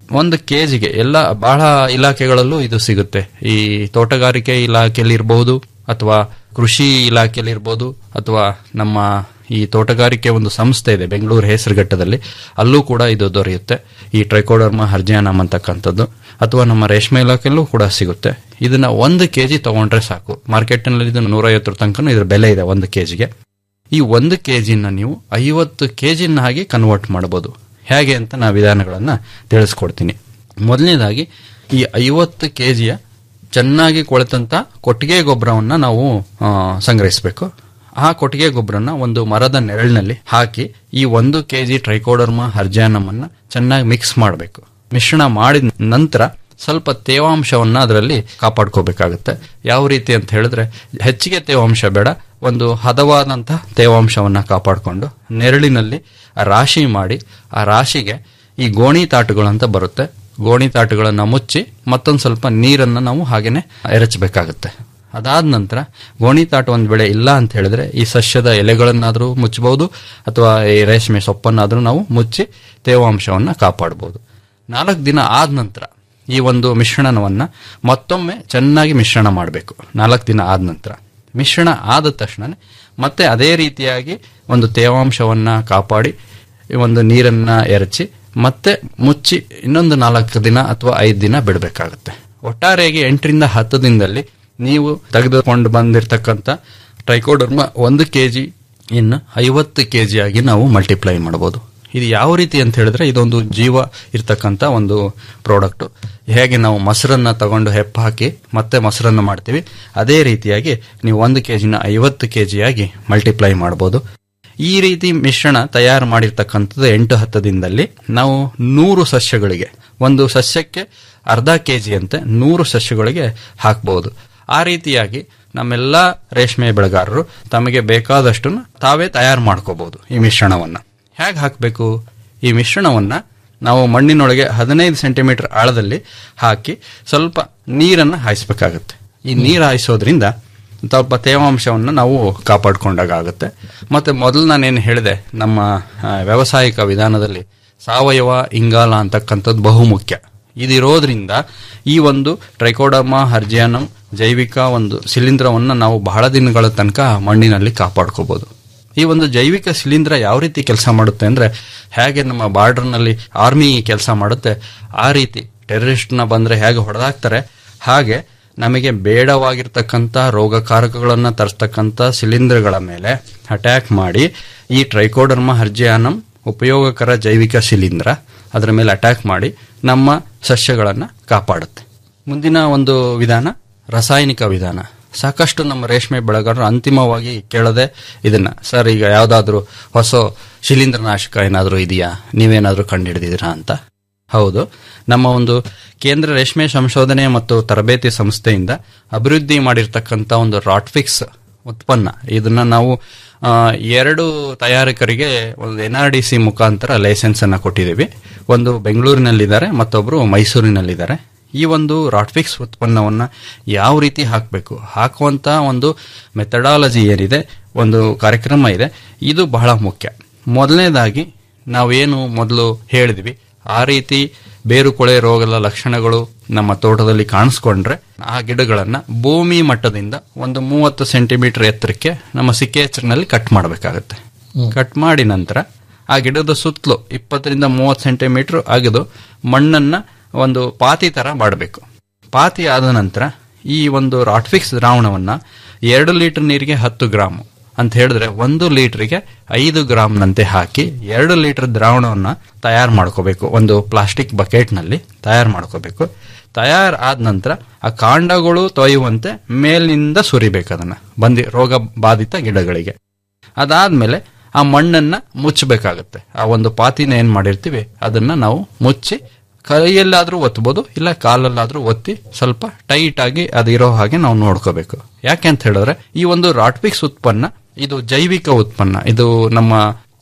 ಒಂದು ಕೆಜಿಗೆ ಎಲ್ಲ ಬಹಳ ಇಲಾಖೆಗಳಲ್ಲೂ ಇದು ಸಿಗುತ್ತೆ ಈ ತೋಟಗಾರಿಕೆ ಇಲಾಖೆಯಲ್ಲಿ ಇರಬಹುದು ಅಥವಾ ಕೃಷಿ ಇಲಾಖೆಯಲ್ಲಿ ಇರಬಹುದು ಅಥವಾ ನಮ್ಮ ಈ ತೋಟಗಾರಿಕೆ ಒಂದು ಸಂಸ್ಥೆ ಇದೆ ಬೆಂಗಳೂರು ಹೆಸರುಘಟ್ಟದಲ್ಲಿ ಅಲ್ಲೂ ಕೂಡ ಇದು ದೊರೆಯುತ್ತೆ ಈ ಟ್ರೈಕೋಡರ್ಮಾ ಹರ್ಜಿಯಾನಮ್ ಅಂತಕ್ಕಂಥದ್ದು ಅಥವಾ ನಮ್ಮ ರೇಷ್ಮೆ ಇಲಾಖೆಯಲ್ಲೂ ಕೂಡ ಸಿಗುತ್ತೆ ಇದನ್ನ ಒಂದು ಕೆಜಿ ತಗೊಂಡ್ರೆ ಸಾಕು ಮಾರ್ಕೆಟ್ನಲ್ಲಿ ಇದು ನೂರೈವತ್ತರ ತನಕ ಇದ್ರ ಬೆಲೆ ಇದೆ ಒಂದು ಕೆಜಿಗೆ ಈ ಒಂದು ಕೆಜಿನ ನೀವು ಐವತ್ತು ಕೆಜಿನ ಹಾಗೆ ಕನ್ವರ್ಟ್ ಮಾಡಬಹುದು ಹೇಗೆ ಅಂತ ನಾ ವಿಧಾನಗಳನ್ನ ತಿಳಿಸ್ಕೊಡ್ತೀನಿ ಮೊದಲನೇದಾಗಿ ಈ ಐವತ್ತು ಕೆಜಿಯ ಚೆನ್ನಾಗಿ ಕೊಳೆತಂತ ಕೊಟ್ಟಿಗೆ ಗೊಬ್ಬರವನ್ನ ನಾವು ಆ, ಸಂಗ್ರಹಿಸಬೇಕು ಆ ಕೊಟ್ಟಿಗೆ ಗೊಬ್ಬರನ ಒಂದು ಮರದ ನೆರಳಿನಲ್ಲಿ ಹಾಕಿ ಈ ಒಂದು ಕೆಜಿ ಟ್ರೈಕೋಡರ್ಮಾ ಹರ್ಜಾನಮ್ ಅನ್ನ ಚೆನ್ನಾಗಿ ಮಿಕ್ಸ್ ಮಾಡಬೇಕು ಮಿಶ್ರಣ ಮಾಡಿದ ನಂತರ ಸ್ವಲ್ಪ ತೇವಾಂಶವನ್ನ ಅದರಲ್ಲಿ ಕಾಪಾಡ್ಕೋಬೇಕಾಗುತ್ತೆ ಯಾವ ರೀತಿ ಅಂತ ಹೇಳಿದ್ರೆ ಹೆಚ್ಚಿಗೆ ತೇವಾಂಶ ಬೇಡ ಒಂದು ಹದವಾದಂತಹ ತೇವಾಂಶವನ್ನ ಕಾಪಾಡಿಕೊಂಡು ನೆರಳಿನಲ್ಲಿ ಆ ರಾಶಿ ಮಾಡಿ ಆ ರಾಶಿಗೆ ಈ ಗೋಣಿ ತಾಟುಗಳು ಅಂತ ಬರುತ್ತೆ ಗೋಣಿ ತಾಟುಗಳನ್ನ ಮುಚ್ಚಿ ಮತ್ತೊಂದು ಸ್ವಲ್ಪ ನೀರನ್ನ ನಾವು ಹಾಗೇನೆ ಎರಚಬೇಕಾಗುತ್ತೆ ಅದಾದ ನಂತರ ಗೋಣಿ ತಾಟು ಒಂದು ಬೆಳೆ ಇಲ್ಲ ಅಂತ ಹೇಳಿದ್ರೆ ಈ ಸಸ್ಯದ ಎಲೆಗಳನ್ನಾದರೂ ಮುಚ್ಚಬಹುದು ಅಥವಾ ಈ ರೇಷ್ಮೆ ಸೊಪ್ಪನ್ನಾದರೂ ನಾವು ಮುಚ್ಚಿ ತೇವಾಂಶವನ್ನ ಕಾಪಾಡಬಹುದು ನಾಲ್ಕು ದಿನ ಆದ ನಂತರ ಈ ಒಂದು ಮಿಶ್ರಣವನ್ನ ಮತ್ತೊಮ್ಮೆ ಚೆನ್ನಾಗಿ ಮಿಶ್ರಣ ಮಾಡಬೇಕು ನಾಲ್ಕು ದಿನ ಆದ ನಂತರ ಮಿಶ್ರಣ ಆದ ತಕ್ಷಣ ಮತ್ತೆ ಅದೇ ರೀತಿಯಾಗಿ ಒಂದು ತೇವಾಂಶವನ್ನ ಕಾಪಾಡಿ ಈ ಒಂದು ನೀರನ್ನ ಎರಚಿ ಮತ್ತೆ ಮುಚ್ಚಿ ಇನ್ನೊಂದು ನಾಲ್ಕು ದಿನ ಅಥವಾ ಐದು ದಿನ ಬಿಡಬೇಕಾಗುತ್ತೆ ಒಟ್ಟಾರೆಯಾಗಿ ಎಂಟರಿಂದ ಹತ್ತು ದಿನದಲ್ಲಿ ನೀವು ತೆಗೆದುಕೊಂಡು ಬಂದಿರತಕ್ಕಂಥ ಟ್ರೈಕೋಡರ್ಮ ಒಂದು ಕೆಜಿ ಇನ್ನು ಐವತ್ತು ಕೆಜಿ ಆಗಿ ನಾವು ಮಲ್ಟಿಪ್ಲೈ ಮಾಡಬಹುದು ಇದು ಯಾವ ರೀತಿ ಅಂತ ಹೇಳಿದ್ರೆ ಇದೊಂದು ಜೀವ ಇರ್ತಕ್ಕಂಥ ಒಂದು ಪ್ರಾಡಕ್ಟ್ ಹೇಗೆ ನಾವು ಮೊಸರನ್ನ ತಗೊಂಡು ಹೆಪ್ಪ ಹಾಕಿ ಮತ್ತೆ ಮೊಸರನ್ನ ಮಾಡ್ತೀವಿ ಅದೇ ರೀತಿಯಾಗಿ ನೀವು ಒಂದು ಕೆಜಿನ ಐವತ್ತು ಕೆಜಿಯಾಗಿ ಮಲ್ಟಿಪ್ಲೈ ಮಾಡಬಹುದು ಈ ರೀತಿ ಮಿಶ್ರಣ ತಯಾರು ಮಾಡಿರ್ತಕ್ಕಂಥದ್ದು ಎಂಟು ಹತ್ತು ದಿನದಲ್ಲಿ ನಾವು ನೂರು ಸಸ್ಯಗಳಿಗೆ ಒಂದು ಸಸ್ಯಕ್ಕೆ ಅರ್ಧ ಕೆಜಿ ಅಂತೆ ನೂರು ಸಸ್ಯಗಳಿಗೆ ಹಾಕಬಹುದು ಆ ರೀತಿಯಾಗಿ ನಮ್ಮೆಲ್ಲ ರೇಷ್ಮೆ ಬೆಳೆಗಾರರು ತಮಗೆ ಬೇಕಾದಷ್ಟು ತಾವೇ ತಯಾರು ಮಾಡ್ಕೋಬಹುದು ಈ ಮಿಶ್ರಣವನ್ನ ಹೇಗೆ ಹಾಕಬೇಕು ಈ ಮಿಶ್ರಣವನ್ನ ನಾವು ಮಣ್ಣಿನೊಳಗೆ ಹದಿನೈದು ಸೆಂಟಿಮೀಟರ್ ಆಳದಲ್ಲಿ ಹಾಕಿ ಸ್ವಲ್ಪ ನೀರನ್ನು ಹಾಯಿಸಬೇಕಾಗುತ್ತೆ ಈ ನೀರು ಹಾಯಿಸೋದ್ರಿಂದ ಸ್ವಲ್ಪ ತೇವಾಂಶವನ್ನು ನಾವು ಕಾಪಾಡ್ಕೊಂಡಾಗ ಆಗುತ್ತೆ ಮತ್ತೆ ಮೊದಲು ನಾನೇನು ಹೇಳಿದೆ ನಮ್ಮ ಆ, ವ್ಯಾವಸಾಯಿಕ ವಿಧಾನದಲ್ಲಿ ಸಾವಯವ ಇಂಗಾಲ ಅಂತಕ್ಕಂಥದ್ದು ಬಹುಮುಖ್ಯ ಇದಿರೋದ್ರಿಂದ ಈ ಒಂದು ಟ್ರೈಕೋಡರ್ಮಾ ಹರ್ಜಿಯಾನಮ್ ಜೈವಿಕ ಒಂದು ಶಿಲೀಂಧ್ರವನ್ನು ನಾವು ಬಹಳ ದಿನಗಳ ತನಕ ಮಣ್ಣಿನಲ್ಲಿ ಕಾಪಾಡ್ಕೋಬಹುದು ಈ ಒಂದು ಜೈವಿಕ ಶಿಲೀಂಧ್ರ ಯಾವ ರೀತಿ ಕೆಲಸ ಮಾಡುತ್ತೆ ಅಂದ್ರೆ ಹೇಗೆ ನಮ್ಮ ಬಾರ್ಡರ್ನಲ್ಲಿ ಆರ್ಮಿ ಕೆಲಸ ಮಾಡುತ್ತೆ ಆ ರೀತಿ ಟೆರರಿಸ್ಟ್ನ ಬಂದ್ರೆ ಹೇಗೆ ಹೊಡೆದಾಕ್ತಾರೆ ಹಾಗೆ ನಮಗೆ ಬೇಡವಾಗಿರ್ತಕ್ಕಂಥ ರೋಗಕಾರಕಗಳನ್ನು ತರಿಸ್ತಕ್ಕಂಥ ಶಿಲೀಂಧ್ರಗಳ ಮೇಲೆ ಅಟ್ಯಾಕ್ ಮಾಡಿ ಈ ಟ್ರೈಕೋಡರ್ಮಾ ಹರ್ಜಿಯಾನಮ್ ಉಪಯೋಗಕರ ಜೈವಿಕ ಶಿಲೀಂಧ್ರ ಅದರ ಮೇಲೆ ಅಟ್ಯಾಕ್ ಮಾಡಿ ನಮ್ಮ ಸಸ್ಯಗಳನ್ನು ಕಾಪಾಡುತ್ತೆ ಮುಂದಿನ ಒಂದು ವಿಧಾನ ರಾಸಾಯನಿಕ ವಿಧಾನ ಸಾಕಷ್ಟು ನಮ್ಮ ರೇಷ್ಮೆ ಬೆಳೆಗಾರರು ಅಂತಿಮವಾಗಿ ಕೇಳದೆ ಇದನ್ನ ಸರ್ ಈಗ ಯಾವ್ದಾದ್ರು ಹೊಸ ಶಿಲೀಂಧ್ರನಾಶಕ ಏನಾದರೂ ಇದೆಯಾ ನೀವೇನಾದ್ರೂ ಕಂಡುಹಿಡಿದಿದ್ದೀರಾ ಅಂತ ಹೌದು ನಮ್ಮ ಒಂದು ಕೇಂದ್ರ ರೇಷ್ಮೆ ಸಂಶೋಧನೆ ಮತ್ತು ತರಬೇತಿ ಸಂಸ್ಥೆಯಿಂದ ಅಭಿವೃದ್ಧಿ ಮಾಡಿರ್ತಕ್ಕಂಥ ಒಂದು ರಾಟ್ಫಿಕ್ಸ್ ಉತ್ಪನ್ನ ಇದನ್ನ ನಾವು ಆ, ಎರಡು ತಯಾರಕರಿಗೆ ಒಂದು ಎನ್ ಆರ್ ಡಿ ಸಿ ಮುಖಾಂತರ ಲೈಸೆನ್ಸ್ ಅನ್ನ ಕೊಟ್ಟಿದ್ದೀವಿ ಒಂದು ಬೆಂಗಳೂರಿನಲ್ಲಿದ್ದಾರೆ ಮತ್ತೊಬ್ರು ಮೈಸೂರಿನಲ್ಲಿದ್ದಾರೆ ಈ ಒಂದು ರಾಟ್ಫಿಕ್ಸ್ ಉತ್ಪನ್ನವನ್ನ ಯಾವ ರೀತಿ ಹಾಕಬೇಕು ಹಾಕುವಂತ ಒಂದು ಮೆಥಡಾಲಜಿ ಏನಿದೆ ಒಂದು ಕಾರ್ಯಕ್ರಮ ಇದೆ ಇದು ಬಹಳ ಮುಖ್ಯ ಮೊದಲನೇದಾಗಿ ನಾವೇನು ಮೊದಲು ಹೇಳಿದ್ವಿ ಆ ರೀತಿ ಬೇರುಕೊಳೆ ರೋಗದ ಲಕ್ಷಣಗಳು ನಮ್ಮ ತೋಟದಲ್ಲಿ ಕಾಣಿಸ್ಕೊಂಡ್ರೆ ಆ ಗಿಡಗಳನ್ನ ಭೂಮಿ ಮಟ್ಟದಿಂದ ಒಂದು ಮೂವತ್ತು ಸೆಂಟಿಮೀಟರ್ ಎತ್ತರಕ್ಕೆ ನಮ್ಮ ಸಿಕ್ಕೇಚರ್ನಲ್ಲಿ ಕಟ್ ಮಾಡಬೇಕಾಗುತ್ತೆ ಕಟ್ ಮಾಡಿ ನಂತರ ಆ ಗಿಡದ ಸುತ್ತಲೂ ಇಪ್ಪತ್ತರಿಂದ ಮೂವತ್ತು ಸೆಂಟಿಮೀಟರ್ ಅಗೆದು ಮಣ್ಣನ್ನ ಒಂದು ಪಾತಿ ತರ ಮಾಡಬೇಕು ಪಾತಿ ಆದ ನಂತರ ಈ ಒಂದು ರಾಟ್ಫಿಕ್ಸ್ ದ್ರಾವಣವನ್ನ ಎರಡು ಲೀಟರ್ ನೀರಿಗೆ ಹತ್ತು ಗ್ರಾಮ್ ಅಂತ ಹೇಳಿದ್ರೆ ಒಂದು ಲೀಟರ್ಗೆ ಐದು ಗ್ರಾಮ್ನಂತೆ ಹಾಕಿ ಎರಡು ಲೀಟರ್ ದ್ರಾವಣವನ್ನ ತಯಾರು ಮಾಡ್ಕೋಬೇಕು ಒಂದು ಪ್ಲಾಸ್ಟಿಕ್ ಬಕೆಟ್ನಲ್ಲಿ ತಯಾರು ಮಾಡ್ಕೋಬೇಕು ತಯಾರು ಆದ ನಂತರ ಆ ಕಾಂಡಗಳು ತೊಯ್ಯುವಂತೆ ಮೇಲಿನಿಂದ ಸುರಿಬೇಕು ಅದನ್ನ ಬಂದಿ ರೋಗ ಬಾಧಿತ ಗಿಡಗಳಿಗೆ ಅದಾದ್ಮೇಲೆ ಆ ಮಣ್ಣನ್ನ ಮುಚ್ಚಬೇಕಾಗತ್ತೆ ಆ ಒಂದು ಪಾತಿನ ಏನ್ ಮಾಡಿರ್ತೀವಿ ಅದನ್ನ ನಾವು ಮುಚ್ಚಿ ಕೈಯಲ್ಲಾದ್ರೂ ಒತ್ತಬಹುದು ಇಲ್ಲ ಕಾಲಲ್ಲಾದ್ರೂ ಒತ್ತಿ ಸ್ವಲ್ಪ ಟೈಟ್ ಆಗಿ ಅದಿರೋ ಹಾಗೆ ನಾವು ನೋಡ್ಕೋಬೇಕು ಯಾಕೆ ಅಂತ ಹೇಳಿದ್ರೆ ಈ ಒಂದು ರಾಟ್ಪಿಕ್ಸ್ ಉತ್ಪನ್ನ ಇದು ಜೈವಿಕ ಉತ್ಪನ್ನ ಇದು ನಮ್ಮ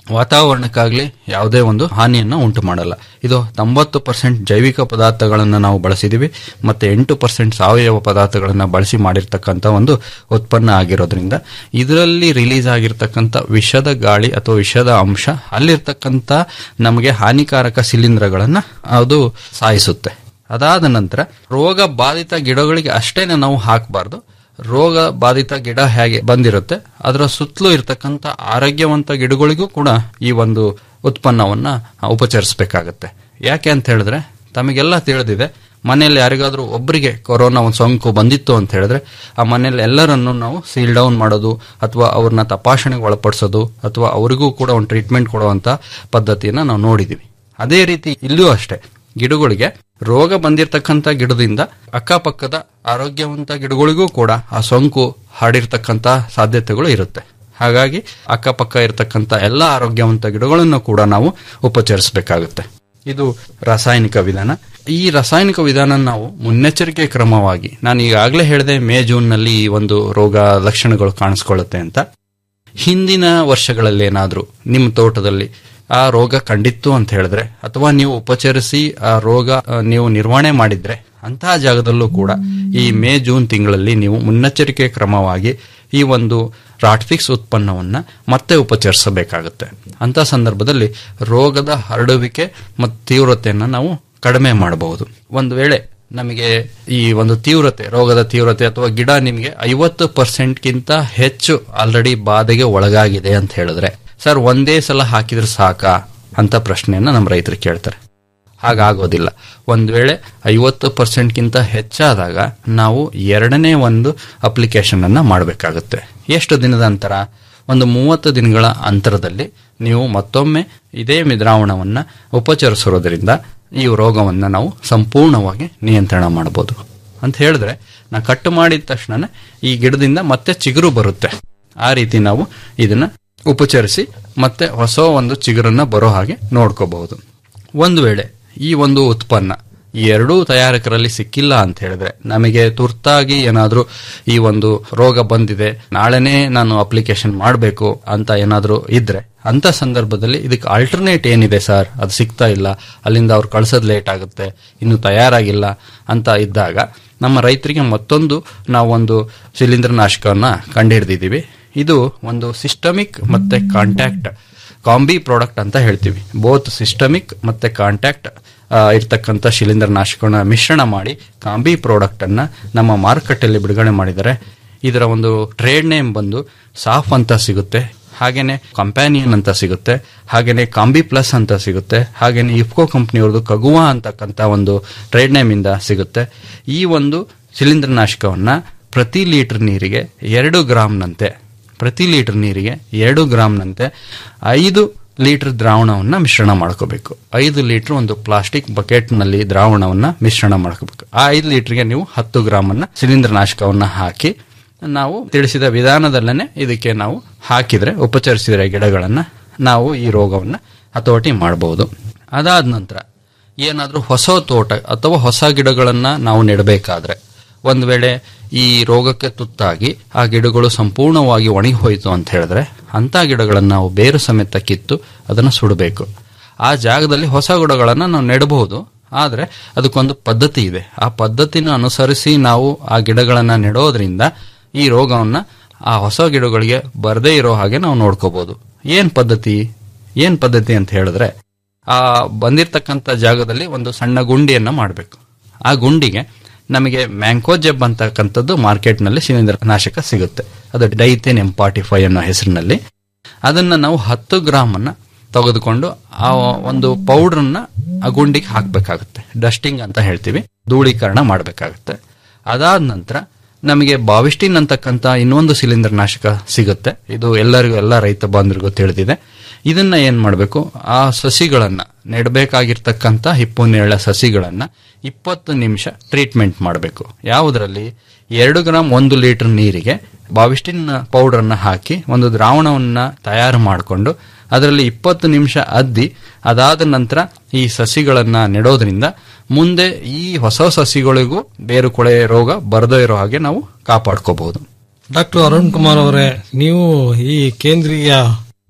ವಾತಾವರಣಕ್ಕಾಗ್ಲಿ ಯಾವುದೇ ಒಂದು ಹಾನಿಯನ್ನ ಉಂಟು ಮಾಡಲ್ಲ ಇದು ತೊಂಬತ್ತು ಪರ್ಸೆಂಟ್ ಜೈವಿಕ ಪದಾರ್ಥಗಳನ್ನು ನಾವು ಬಳಸಿದೀವಿ ಮತ್ತೆ ಎಂಟು ಪರ್ಸೆಂಟ್ ಸಾವಯವ ಪದಾರ್ಥಗಳನ್ನ ಬಳಸಿ ಮಾಡಿರ್ತಕ್ಕಂಥ ಒಂದು ಉತ್ಪನ್ನ ಆಗಿರೋದ್ರಿಂದ ಇದರಲ್ಲಿ ರಿಲೀಸ್ ಆಗಿರ್ತಕ್ಕಂಥ ವಿಷದ ಗಾಳಿ ಅಥವಾ ವಿಷದ ಅಂಶ ಅಲ್ಲಿರ್ತಕ್ಕಂಥ ನಮಗೆ ಹಾನಿಕಾರಕ ಶಿಲೀಂಧ್ರಗಳನ್ನ ಅದು ಸಾಯಿಸುತ್ತೆ ಅದಾದ ನಂತರ ರೋಗ ಬಾಧಿತ ಗಿಡಗಳಿಗೆ ಅಷ್ಟೇನೆ ನಾವು ಹಾಕಬಾರ್ದು ರೋಗ ಬಾಧಿತ ಗಿಡ ಹೇಗೆ ಬಂದಿರುತ್ತೆ ಅದರ ಸುತ್ತಲೂ ಇರತಕ್ಕಂತ ಆರೋಗ್ಯವಂತ ಗಿಡಗಳಿಗೂ ಕೂಡ ಈ ಒಂದು ಉತ್ಪನ್ನವನ್ನ ಉಪಚರಿಸಬೇಕಾಗತ್ತೆ ಯಾಕೆ ಅಂತ ಹೇಳಿದ್ರೆ ತಮಗೆಲ್ಲ ತಿಳಿದಿದೆ ಮನೆಯಲ್ಲಿ ಯಾರಿಗಾದ್ರೂ ಒಬ್ಬರಿಗೆ ಕೊರೋನಾ ಒಂದು ಸೋಂಕು ಬಂದಿತ್ತು ಅಂತ ಹೇಳಿದ್ರೆ ಆ ಮನೆಯಲ್ಲಿ ಎಲ್ಲರನ್ನು ನಾವು ಸೀಲ್ ಡೌನ್ ಮಾಡೋದು ಅಥವಾ ಅವ್ರನ್ನ ತಪಾಸಣೆಗೆ ಒಳಪಡಿಸೋದು ಅಥವಾ ಅವರಿಗೂ ಕೂಡ ಒಂದು ಟ್ರೀಟ್ಮೆಂಟ್ ಕೊಡುವಂತ ಪದ್ಧತಿಯನ್ನ ನಾವು ನೋಡಿದೀವಿ ಅದೇ ರೀತಿ ಇಲ್ಲೂ ಅಷ್ಟೇ ಗಿಡಗಳಿಗೆ ರೋಗ ಬಂದಿರತಕ್ಕಂತ ಗಿಡದಿಂದ ಅಕ್ಕಪಕ್ಕದ ಆರೋಗ್ಯವಂತ ಗಿಡಗಳಿಗೂ ಕೂಡ ಆ ಸೋಂಕು ಹರಡಿರ್ತಕ್ಕಂತ ಸಾಧ್ಯತೆಗಳು ಇರುತ್ತೆ ಹಾಗಾಗಿ ಅಕ್ಕಪಕ್ಕ ಇರತಕ್ಕಂತ ಎಲ್ಲ ಆರೋಗ್ಯವಂತ ಗಿಡಗಳನ್ನು ಕೂಡ ನಾವು ಉಪಚರಿಸಬೇಕಾಗುತ್ತೆ ಇದು ರಾಸಾಯನಿಕ ವಿಧಾನ ಈ ರಾಸಾಯನಿಕ ವಿಧಾನ ನಾವು ಮುನ್ನೆಚ್ಚರಿಕೆ ಕ್ರಮವಾಗಿ ನಾನು ಈಗಾಗಲೇ ಹೇಳಿದೆ ಮೇ ಜೂನ್ ನಲ್ಲಿ ಈ ಒಂದು ರೋಗ ಲಕ್ಷಣಗಳು ಕಾಣಿಸ್ಕೊಳ್ಳುತ್ತೆ ಅಂತ ಹಿಂದಿನ ವರ್ಷಗಳಲ್ಲಿ ಏನಾದರೂ ನಿಮ್ಮ ತೋಟದಲ್ಲಿ ಆ ರೋಗ ಕಂಡಿತ್ತು ಅಂತ ಹೇಳಿದ್ರೆ ಅಥವಾ ನೀವು ಉಪಚರಿಸಿ ಆ ರೋಗ ಆ, ನೀವು ನಿರ್ವಹಣೆ ಮಾಡಿದ್ರೆ ಅಂತಹ ಜಾಗದಲ್ಲೂ ಕೂಡ ಈ ಮೇ ಜೂನ್ ತಿಂಗಳಲ್ಲಿ ನೀವು ಮುನ್ನೆಚ್ಚರಿಕೆ ಕ್ರಮವಾಗಿ ಈ ಒಂದು ರಾಟ್ಫಿಕ್ಸ್ ಉತ್ಪನ್ನವನ್ನ ಮತ್ತೆ ಉಪಚರಿಸಬೇಕಾಗುತ್ತೆ ಅಂತ ಸಂದರ್ಭದಲ್ಲಿ ರೋಗದ ಹರಡುವಿಕೆ ಮತ್ತು ತೀವ್ರತೆಯನ್ನ ನಾವು ಕಡಿಮೆ ಮಾಡಬಹುದು ಒಂದು ವೇಳೆ ನಮಗೆ ಈ ಒಂದು ತೀವ್ರತೆ ರೋಗದ ತೀವ್ರತೆ ಅಥವಾ ಗಿಡ ನಿಮಗೆ ಐವತ್ತು ಪರ್ಸೆಂಟ್ಗಿಂತ ಹೆಚ್ಚು ಆಲ್ರೆಡಿ ಬಾಧೆಗೆ ಒಳಗಾಗಿದೆ ಅಂತ ಹೇಳಿದ್ರೆ ಸರ್ ಒಂದೇ ಸಲ ಹಾಕಿದ್ರೆ ಸಾಕಾ ಅಂತ ಪ್ರಶ್ನೆಯನ್ನ ನಮ್ಮ ರೈತರು ಕೇಳ್ತಾರೆ ಹಾಗಾಗೋದಿಲ್ಲ ಒಂದು ವೇಳೆ ಐವತ್ತು ಪರ್ಸೆಂಟ್ಗಿಂತ ಹೆಚ್ಚಾದಾಗ ನಾವು ಎರಡನೇ ಒಂದು ಅಪ್ಲಿಕೇಶನ್ ಅನ್ನ ಮಾಡಬೇಕಾಗುತ್ತೆ ಎಷ್ಟು ದಿನದ ಅಂತರ ಒಂದು ಮೂವತ್ತು ದಿನಗಳ ಅಂತರದಲ್ಲಿ ನೀವು ಮತ್ತೊಮ್ಮೆ ಇದೇ ಮಿದ್ರಾವಣವನ್ನ ಉಪಚರಿಸಿರೋದ್ರಿಂದ ಈ ರೋಗವನ್ನ ನಾವು ಸಂಪೂರ್ಣವಾಗಿ ನಿಯಂತ್ರಣ ಮಾಡಬಹುದು ಅಂತ ಹೇಳಿದ್ರೆ ನಾ ಕಟ್ ಮಾಡಿದ ತಕ್ಷಣ ಈ ಗಿಡದಿಂದ ಮತ್ತೆ ಚಿಗುರು ಬರುತ್ತೆ ಆ ರೀತಿ ನಾವು ಇದನ್ನ ಉಪಚರಿಸಿ ಮತ್ತೆ ಹೊಸ ಒಂದು ಚಿಗುರನ್ನ ಬರೋ ಹಾಗೆ ನೋಡ್ಕೋಬಹುದು ಒಂದು ವೇಳೆ ಈ ಒಂದು ಉತ್ಪನ್ನ ಈ ಎರಡೂ ತಯಾರಕರಲ್ಲಿ ಸಿಕ್ಕಿಲ್ಲ ಅಂತ ಹೇಳಿದ್ರೆ ನಮಗೆ ತುರ್ತಾಗಿ ಏನಾದ್ರೂ ಈ ಒಂದು ರೋಗ ಬಂದಿದೆ ನಾಳೆನೇ ನಾನು ಅಪ್ಲಿಕೇಶನ್ ಮಾಡಬೇಕು ಅಂತ ಏನಾದ್ರೂ ಇದ್ರೆ ಅಂತ ಸಂದರ್ಭದಲ್ಲಿ ಇದಕ್ಕೆ ಆಲ್ಟರ್ನೇಟ್ ಏನಿದೆ ಸರ್ ಅದು ಸಿಗ್ತಾ ಇಲ್ಲ ಅಲ್ಲಿಂದ ಅವ್ರು ಕಳ್ಸೋದ್ ಲೇಟ್ ಆಗುತ್ತೆ ಇನ್ನು ತಯಾರಾಗಿಲ್ಲ ಅಂತ ಇದ್ದಾಗ ನಮ್ಮ ರೈತರಿಗೆ ಮತ್ತೊಂದು ನಾವೊಂದು ಶಿಲೀಂಧ್ರನಾಶಕವನ್ನ ಕಂಡುಹಿಡಿದಿದ್ದೀವಿ ಇದು ಒಂದು ಸಿಸ್ಟಮಿಕ್ ಮತ್ತೆ ಕಾಂಟ್ಯಾಕ್ಟ್ ಕಾಂಬಿ ಪ್ರಾಡಕ್ಟ್ ಅಂತ ಹೇಳ್ತೀವಿ ಬೋತ್ ಸಿಸ್ಟಮಿಕ್ ಮತ್ತೆ ಕಾಂಟ್ಯಾಕ್ಟ್ ಇರ್ತಕ್ಕಂಥ ಶಿಲೀಂಧ್ರನಾಶಕನ ಮಿಶ್ರಣ ಮಾಡಿ ಕಾಂಬಿ ಪ್ರಾಡಕ್ಟ್ ಅನ್ನ ನಮ್ಮ ಮಾರುಕಟ್ಟೆಯಲ್ಲಿ ಬಿಡುಗಡೆ ಮಾಡಿದರೆ ಇದರ ಒಂದು ಟ್ರೇಡ್ ನೇಮ್ ಬಂದು ಸಾಫ್ ಅಂತ ಸಿಗುತ್ತೆ ಹಾಗೇನೆ ಕಂಪ್ಯಾನಿಯನ್ ಅಂತ ಸಿಗುತ್ತೆ ಹಾಗೇನೆ ಕಾಂಬಿ ಪ್ಲಸ್ ಅಂತ ಸಿಗುತ್ತೆ ಹಾಗೇನೆ ಇಫ್ಕೋ ಕಂಪ್ನಿಯವ್ರದ್ದು ಕಗುವಾ ಅಂತಕ್ಕಂಥ ಒಂದು ಟ್ರೇಡ್ ನೇಮ್ ಇಂದ ಸಿಗುತ್ತೆ ಈ ಒಂದು ಶಿಲೀಂಧ್ರನಾಶಕವನ್ನ ಪ್ರತಿ ಲೀಟರ್ ನೀರಿಗೆ ಎರಡು ಗ್ರಾಮ್ನಂತೆ ಪ್ರತಿ ಲೀಟರ್ ನೀರಿಗೆ ಎರಡು ಗ್ರಾಮ್ನಂತೆ ಐದು ಲೀಟರ್ ದ್ರಾವಣವನ್ನ ಮಿಶ್ರಣ ಮಾಡ್ಕೋಬೇಕು ಐದು ಲೀಟರ್ ಒಂದು ಪ್ಲಾಸ್ಟಿಕ್ ಬಕೆಟ್ ನಲ್ಲಿ ದ್ರಾವಣವನ್ನ ಮಿಶ್ರಣ ಮಾಡ್ಕೋಬೇಕು ಆ ಐದು ಲೀಟರ್ಗೆ ನೀವು ಹತ್ತು ಗ್ರಾಮ್ ಅನ್ನ ಶಿಲೀಂಧ್ರನಾಶಕವನ್ನ ಹಾಕಿ ನಾವು ತಿಳಿಸಿದ ವಿಧಾನದಲ್ಲೇ ಇದಕ್ಕೆ ನಾವು ಹಾಕಿದ್ರೆ ಉಪಚರಿಸಿದರೆ ಗಿಡಗಳನ್ನ ನಾವು ಈ ರೋಗವನ್ನ ಹತೋಟಿ ಮಾಡಬಹುದು ಅದಾದ ನಂತರ ಏನಾದರೂ ಹೊಸ ತೋಟ ಅಥವಾ ಹೊಸ ಗಿಡಗಳನ್ನ ನಾವು ನೆಡಬೇಕಾದ್ರೆ ಒಂದು ವೇಳೆ ಈ ರೋಗಕ್ಕೆ ತುತ್ತಾಗಿ ಆ ಗಿಡಗಳು ಸಂಪೂರ್ಣವಾಗಿ ಒಣಗಿ ಹೋಯಿತು ಅಂತ ಹೇಳಿದ್ರೆ ಅಂತ ಗಿಡಗಳನ್ನು ನಾವು ಬೇರು ಸಮೇತ ಕಿತ್ತು ಅದನ್ನು ಸುಡಬೇಕು ಆ ಜಾಗದಲ್ಲಿ ಹೊಸ ಗಿಡಗಳನ್ನು ನಾವು ನೆಡಬಹುದು ಆದರೆ ಅದಕ್ಕೊಂದು ಪದ್ಧತಿ ಇದೆ ಆ ಪದ್ಧತಿನ ಅನುಸರಿಸಿ ನಾವು ಆ ಗಿಡಗಳನ್ನು ನೆಡೋದ್ರಿಂದ ಈ ರೋಗವನ್ನ ಆ ಹೊಸ ಗಿಡಗಳಿಗೆ ಬರದೇ ಇರೋ ಹಾಗೆ ನಾವು ನೋಡ್ಕೋಬಹುದು ಏನ್ ಪದ್ಧತಿ ಏನ್ ಪದ್ಧತಿ ಅಂತ ಹೇಳಿದ್ರೆ ಆ ಬಂದಿರತಕ್ಕಂತ ಜಾಗದಲ್ಲಿ ಒಂದು ಸಣ್ಣ ಗುಂಡಿಯನ್ನ ಮಾಡಬೇಕು ಆ ಗುಂಡಿಗೆ ನಮಗೆ ಮ್ಯಾಂಕೋಜೆಬ್ ಅಂತಕ್ಕಂಥದ್ದು ಮಾರ್ಕೆಟ್ನಲ್ಲಿ ಶಿಲೀಂಧ್ರ ನಾಶಕ ಸಿಗುತ್ತೆ ಅದು ಡೈಥೆನ್ ಎಂಪಾಟಿಫೈ ಅನ್ನೋ ಹೆಸರಿನಲ್ಲಿ ಅದನ್ನ ನಾವು ಹತ್ತು ಗ್ರಾಮ್ ಅನ್ನ ತೆಗೆದುಕೊಂಡು ಆ ಒಂದು ಪೌಡರ್ನ ಆ ಗುಂಡಿಗೆ ಹಾಕಬೇಕಾಗುತ್ತೆ ಡಸ್ಟಿಂಗ್ ಅಂತ ಹೇಳ್ತೀವಿ ಧೂಳೀಕರಣ ಮಾಡಬೇಕಾಗುತ್ತೆ ಅದಾದ ನಂತರ ನಮಗೆ ಬಾವಿಸ್ಟಿನ್ ಅಂತಕ್ಕಂಥ ಇನ್ನೊಂದು ಶಿಲೀಂಧ್ರ ನಾಶಕ ಸಿಗುತ್ತೆ ಇದು ಎಲ್ಲರಿಗೂ ಎಲ್ಲ ರೈತ ಬಾಂಧವರಿಗೂ ತಿಳಿದಿದೆ ಇದನ್ನ ಏನ್ ಮಾಡಬೇಕು ಆ ಸಸಿಗಳನ್ನ ನೆಡಬೇಕಾಗಿರ್ತಕ್ಕಂಥ ಹಿಪ್ಪುನೇರಳ ಸಸಿಗಳನ್ನ ಇಪ್ಪತ್ತು ನಿಮಿಷ ಟ್ರೀಟ್ಮೆಂಟ್ ಮಾಡಬೇಕು ಯಾವುದರಲ್ಲಿ ಎರಡು ಗ್ರಾಮ್ ಒಂದು ಲೀಟರ್ ನೀರಿಗೆ ಬಾವಿಸ್ಟಿನ್ ಪೌಡರ್ ಅನ್ನ ಹಾಕಿ ಒಂದು ದ್ರಾವಣವನ್ನ ತಯಾರು ಮಾಡಿಕೊಂಡು ಅದರಲ್ಲಿ ಇಪ್ಪತ್ತು ನಿಮಿಷ ಅದ್ದಿ ಅದಾದ ನಂತರ ಈ ಸಸಿಗಳನ್ನ ನೆಡೋದ್ರಿಂದ ಮುಂದೆ ಈ ಹೊಸ ಸಸಿಗಳಿಗೂ ಬೇರು ಕೊಳೆ ರೋಗ ಬರದೇ ಇರೋ ಹಾಗೆ ನಾವು ಕಾಪಾಡ್ಕೋಬಹುದು ಡಾಕ್ಟರ್ ಅರುಣ್ ಕುಮಾರ್ ಅವರೇ ನೀವು ಈ ಕೇಂದ್ರೀಯ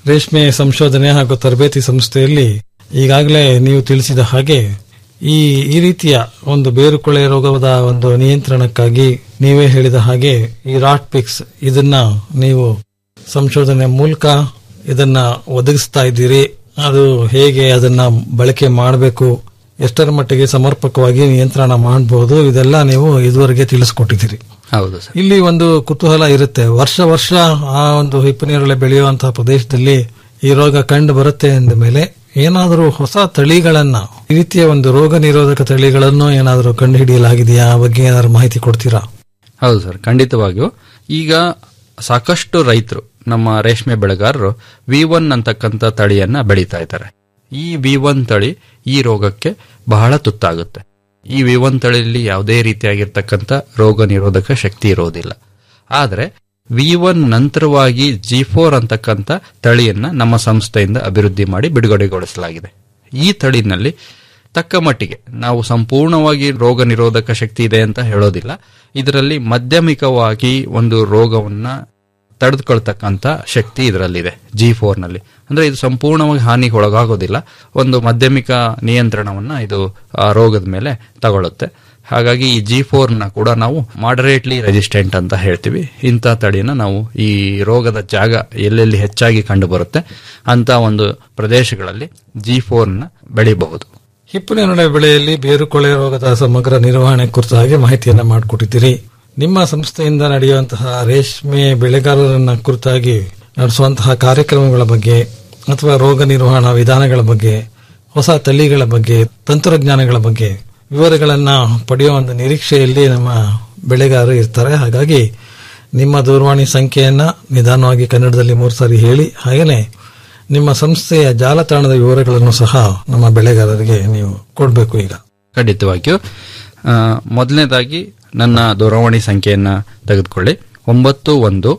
ರೇಷ್ಮೆ ಸಂಶೋಧನೆ ಹಾಗೂ ತರಬೇತಿ ಸಂಸ್ಥೆಯಲ್ಲಿ ಈಗಾಗಲೇ ನೀವು ತಿಳಿಸಿದ ಹಾಗೆ ಈ ಈ ರೀತಿಯ ಒಂದು ಬೇರುಕೊಳೆ ರೋಗದ ಒಂದು ನಿಯಂತ್ರಣಕ್ಕಾಗಿ ನೀವೇ ಹೇಳಿದ ಹಾಗೆ ಈ ರಾಟ್ ಪಿಕ್ಸ್ ಇದನ್ನ ನೀವು ಸಂಶೋಧನೆ ಮೂಲಕ ಇದನ್ನ ಒದಗಿಸ್ತಾ ಇದ್ದೀರಿ ಅದು ಹೇಗೆ ಅದನ್ನ ಬಳಕೆ ಮಾಡಬೇಕು ಎಷ್ಟರ ಮಟ್ಟಿಗೆ ಸಮರ್ಪಕವಾಗಿ ನಿಯಂತ್ರಣ ಮಾಡಬಹುದು ಇದೆಲ್ಲ ನೀವು ಇದುವರೆಗೆ ತಿಳಿಸ್ಕೊಟ್ಟಿದ್ದೀರಿ ಹೌದು ಸರ್ ಇಲ್ಲಿ ಒಂದು ಕುತೂಹಲ ಇರುತ್ತೆ ವರ್ಷ ವರ್ಷ ಆ ಒಂದು ಹಿಪ್ಪನೇರಳೆ ಬೆಳೆಯುವಂತಹ ಪ್ರದೇಶದಲ್ಲಿ ಈ ರೋಗ ಕಂಡು ಬರುತ್ತೆ ಅಂದ ಮೇಲೆ ಏನಾದರೂ ಹೊಸ ತಳಿಗಳನ್ನ ಈ ರೀತಿಯ ಒಂದು ರೋಗ ನಿರೋಧಕ ತಳಿಗಳನ್ನು ಏನಾದರೂ ಕಂಡು ಹಿಡಿಯಲಾಗಿದೆಯಾ ಆ ಬಗ್ಗೆ ಏನಾದ್ರು ಮಾಹಿತಿ ಕೊಡ್ತೀರಾ ಹೌದು ಸರ್ ಖಂಡಿತವಾಗಿಯೂ ಈಗ ಸಾಕಷ್ಟು ರೈತರು ನಮ್ಮ ರೇಷ್ಮೆ ಬೆಳೆಗಾರರು ವಿ ಒನ್ ಅಂತಕ್ಕಂಥ ತಳಿಯನ್ನ ಬೆಳೀತಾ ಇದ್ದಾರೆ ಈ ವಿ ಒನ್ ತಳಿ ಈ ರೋಗಕ್ಕೆ ಬಹಳ ತುತ್ತಾಗುತ್ತೆ ಈ ವಿ ಒನ್ ತಳಿಯಲ್ಲಿ ಯಾವುದೇ ರೀತಿಯಾಗಿರ್ತಕ್ಕಂಥ ರೋಗ ನಿರೋಧಕ ಶಕ್ತಿ ಇರೋದಿಲ್ಲ ಆದರೆ ವಿ ಒನ್ ನಂತರವಾಗಿ ಜಿ ಫೋರ್ ಅಂತಕ್ಕಂಥ ತಳಿಯನ್ನ ನಮ್ಮ ಸಂಸ್ಥೆಯಿಂದ ಅಭಿವೃದ್ಧಿ ಮಾಡಿ ಬಿಡುಗಡೆಗೊಳಿಸಲಾಗಿದೆ ಈ ತಳಿನಲ್ಲಿ ತಕ್ಕ ಮಟ್ಟಿಗೆ ನಾವು ಸಂಪೂರ್ಣವಾಗಿ ರೋಗ ನಿರೋಧಕ ಶಕ್ತಿ ಇದೆ ಅಂತ ಹೇಳೋದಿಲ್ಲ ಇದರಲ್ಲಿ ಮಾಧ್ಯಮಿಕವಾಗಿ ಒಂದು ರೋಗವನ್ನ ತಡೆದುಕೊಳ್ತಕ್ಕಂಥ ಶಕ್ತಿ ಇದರಲ್ಲಿದೆ ಜಿ ಫೋರ್ನಲ್ಲಿ ಅಂದ್ರೆ ಇದು ಸಂಪೂರ್ಣವಾಗಿ ಹಾನಿಗೆ ಒಳಗಾಗೋದಿಲ್ಲ ಒಂದು ಮಾಧ್ಯಮಿಕ ನಿಯಂತ್ರಣವನ್ನ ಇದು ಆ ರೋಗದ ಮೇಲೆ ತಗೊಳುತ್ತೆ ಹಾಗಾಗಿ ಈ ಜಿ ಫೋರ್ನ ಕೂಡ ನಾವು ಮಾಡರೇಟ್ಲಿ ರೆಸಿಸ್ಟೆಂಟ್ ಅಂತ ಹೇಳ್ತೀವಿ ಇಂಥ ತಳಿನ ನಾವು ಈ ರೋಗದ ಜಾಗ ಎಲ್ಲೆಲ್ಲಿ ಹೆಚ್ಚಾಗಿ ಕಂಡು ಬರುತ್ತೆ ಅಂತ ಒಂದು ಪ್ರದೇಶಗಳಲ್ಲಿ ಜಿ ಫೋರ್ನ ಬೆಳಿಬಹುದು ಹಿಪ್ಪನೇರಳೆ ಬೆಳೆಯಲ್ಲಿ ಬೇರುಕೊಳೆ ರೋಗದ ಸಮಗ್ರ ನಿರ್ವಹಣೆ ಕುರಿತಾಗಿ ಮಾಹಿತಿಯನ್ನ ಮಾಡಿಕೊಟ್ಟಿದ್ದೀರಿ ನಿಮ್ಮ ಸಂಸ್ಥೆಯಿಂದ ನಡೆಯುವಂತಹ ರೇಷ್ಮೆ ಬೆಳೆಗಾರರನ್ನ ಕುರಿತಾಗಿ ನಡೆಸುವಂತಹ ಕಾರ್ಯಕ್ರಮಗಳ ಬಗ್ಗೆ ಅಥವಾ ರೋಗ ನಿರ್ವಹಣಾ ವಿಧಾನಗಳ ಬಗ್ಗೆ ಹೊಸ ತಳಿಗಳ ಬಗ್ಗೆ ತಂತ್ರಜ್ಞಾನಗಳ ಬಗ್ಗೆ ವಿವರಗಳನ್ನ ಪಡೆಯುವ ಒಂದು ನಿರೀಕ್ಷೆಯಲ್ಲಿ ನಮ್ಮ ಬೆಳೆಗಾರರು ಇರ್ತಾರೆ ಹಾಗಾಗಿ ನಿಮ್ಮ ದೂರವಾಣಿ ಸಂಖ್ಯೆಯನ್ನ ನಿಧಾನವಾಗಿ ಕನ್ನಡದಲ್ಲಿ ಮೂರು ಸಾರಿ ಹೇಳಿ ಹಾಗೇನೆ ನಿಮ್ಮ ಸಂಸ್ಥೆಯ ಜಾಲತಾಣದ ವಿವರಗಳನ್ನು ಸಹ ನಮ್ಮ ಬೆಳೆಗಾರರಿಗೆ ನೀವು ಕೊಡಬೇಕು ಈಗ ಖಂಡಿತವಾಗಿಯೂ ಆ, ಮೊದಲನೇದಾಗಿ ನನ್ನ ದೂರವಾಣಿ ಸಂಖ್ಯೆಯನ್ನ ತೆಗೆದುಕೊಳ್ಳಿ ಒಂಬತ್ತು ಒಂದು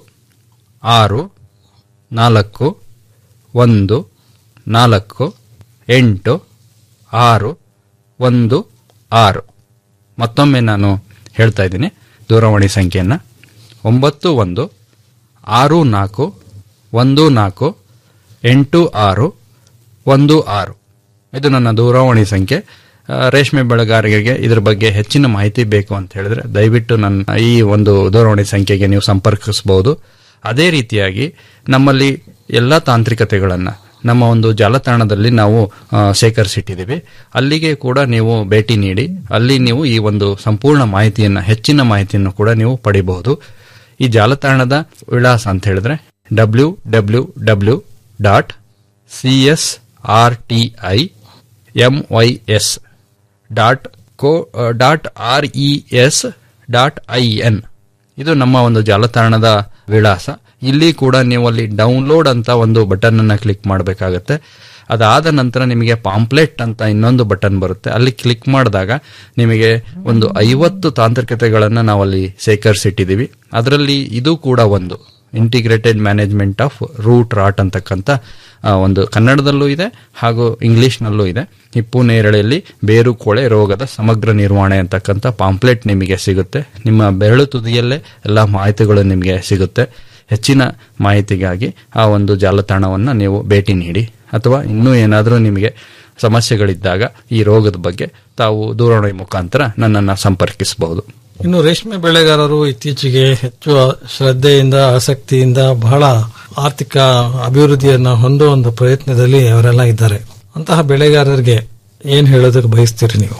ಆರು ನಾಲ್ಕು ಒಂದು ನಾಲ್ಕು ಎಂಟು ಆರು ಒಂದು ಆರು ಮತ್ತೊಮ್ಮೆ ನಾನು ಹೇಳ್ತಾ ಇದ್ದೀನಿ ದೂರವಾಣಿ ಸಂಖ್ಯೆಯನ್ನ ಒಂಬತ್ತು ಒಂದು ಆರು ನಾಲ್ಕು ಒಂದು ನಾಲ್ಕು ಎಂಟು ಆರು ಒಂದು ಆರು ಇದು ನನ್ನ ದೂರವಾಣಿ ಸಂಖ್ಯೆ ಆ, ರೇಷ್ಮೆ ಬೆಳೆಗಾರರಿಗೆ ಇದ್ರ ಬಗ್ಗೆ ಹೆಚ್ಚಿನ ಮಾಹಿತಿ ಬೇಕು ಅಂತ ಹೇಳಿದ್ರೆ ದಯವಿಟ್ಟು ನನ್ನ ಈ ಒಂದು ದೂರವಾಣಿ ಸಂಖ್ಯೆಗೆ ನೀವು ಸಂಪರ್ಕಿಸಬಹುದು ಅದೇ ರೀತಿಯಾಗಿ ನಮ್ಮಲ್ಲಿ ಎಲ್ಲ ತಾಂತ್ರಿಕತೆಗಳನ್ನ ನಮ್ಮ ಒಂದು ಜಾಲತಾಣದಲ್ಲಿ ನಾವು ಆ, ಸೇಕರಿಸಿಟ್ಟಿದ್ದೀವಿ ಅಲ್ಲಿಗೆ ಕೂಡ ನೀವು ಭೇಟಿ ನೀಡಿ ಅಲ್ಲಿ ನೀವು ಈ ಒಂದು ಸಂಪೂರ್ಣ ಮಾಹಿತಿಯನ್ನ ಹೆಚ್ಚಿನ ಮಾಹಿತಿಯನ್ನು ಕೂಡ ನೀವು ಪಡಿಬಹುದು ಈ ಜಾಲತಾಣದ ವಿಳಾಸ ಅಂತ ಹೇಳಿದ್ರೆ W W W dot C S R T I M Y S dot co dot R E S dot I N ಇದು ನಮ್ಮ ಒಂದು ಜಾಲತಾಣದ ವಿಳಾಸ ಇಲ್ಲಿ ಕೂಡ ನೀವು ಅಲ್ಲಿ ಡೌನ್ಲೋಡ್ ಅಂತ ಒಂದು ಬಟನ್ ಅನ್ನ ಕ್ಲಿಕ್ ಮಾಡಬೇಕಾಗತ್ತೆ ಅದಾದ ನಂತರ ನಿಮಗೆ ಪಾಂಪ್ಲೆಟ್ ಅಂತ ಇನ್ನೊಂದು ಬಟನ್ ಬರುತ್ತೆ ಅಲ್ಲಿ ಕ್ಲಿಕ್ ಮಾಡಿದಾಗ ನಿಮಗೆ ಒಂದು ಐವತ್ತು ತಾಂತ್ರಿಕತೆಗಳನ್ನು ನಾವು ಅಲ್ಲಿ ಸೇಕರಿಸಿಟ್ಟಿದ್ದೀವಿ ಅದರಲ್ಲಿ ಇದು ಕೂಡ ಒಂದು integrated management of root rot ಅಂತಕ್ಕಂಥ ಆ, ಒಂದು ಕನ್ನಡದಲ್ಲೂ ಇದೆ ಹಾಗೂ ಇಂಗ್ಲಿಷ್ನಲ್ಲೂ ಇದೆ ಹಿಪ್ಪು ನೇರಳೆಯಲ್ಲಿ ಬೇರು ಕೊಳೆ ರೋಗದ ಸಮಗ್ರ ನಿರ್ವಹಣೆ ಅಂತಕ್ಕಂಥ ಪಾಂಪ್ಲೆಟ್ ನಿಮಗೆ ಸಿಗುತ್ತೆ ನಿಮ್ಮ ಬೆರಳು ತುದಿಯಲ್ಲೇ ಎಲ್ಲ ಮಾಹಿತಿಗಳು ನಿಮಗೆ ಸಿಗುತ್ತೆ ಹೆಚ್ಚಿನ ಮಾಹಿತಿಗಾಗಿ ಆ ಒಂದು ಜಾಲತಾಣವನ್ನು ನೀವು ಭೇಟಿ ನೀಡಿ ಅಥವಾ ಇನ್ನೂ ಏನಾದರೂ ನಿಮಗೆ ಸಮಸ್ಯೆಗಳಿದ್ದಾಗ ಈ ರೋಗದ ಬಗ್ಗೆ ತಾವು ದೂರವಾಣಿ ಮುಖಾಂತರ ನನ್ನನ್ನು ಸಂಪರ್ಕಿಸಬಹುದು ಇನ್ನು ರೇಷ್ಮೆ ಬೆಳೆಗಾರರು ಇತ್ತೀಚೆಗೆ ಹೆಚ್ಚು ಶ್ರದ್ಧೆಯಿಂದ ಆಸಕ್ತಿಯಿಂದ ಬಹಳ ಆರ್ಥಿಕ ಅಭಿವೃದ್ಧಿಯನ್ನು ಹೊಂದುವ ಒಂದು ಪ್ರಯತ್ನದಲ್ಲಿ ಅವರೆಲ್ಲ ಇದ್ದಾರೆ ಅಂತಹ ಬೆಳೆಗಾರರಿಗೆ ಏನ್ ಹೇಳೋದಕ್ಕೆ ಬಯಸ್ತೀರಿ ನೀವು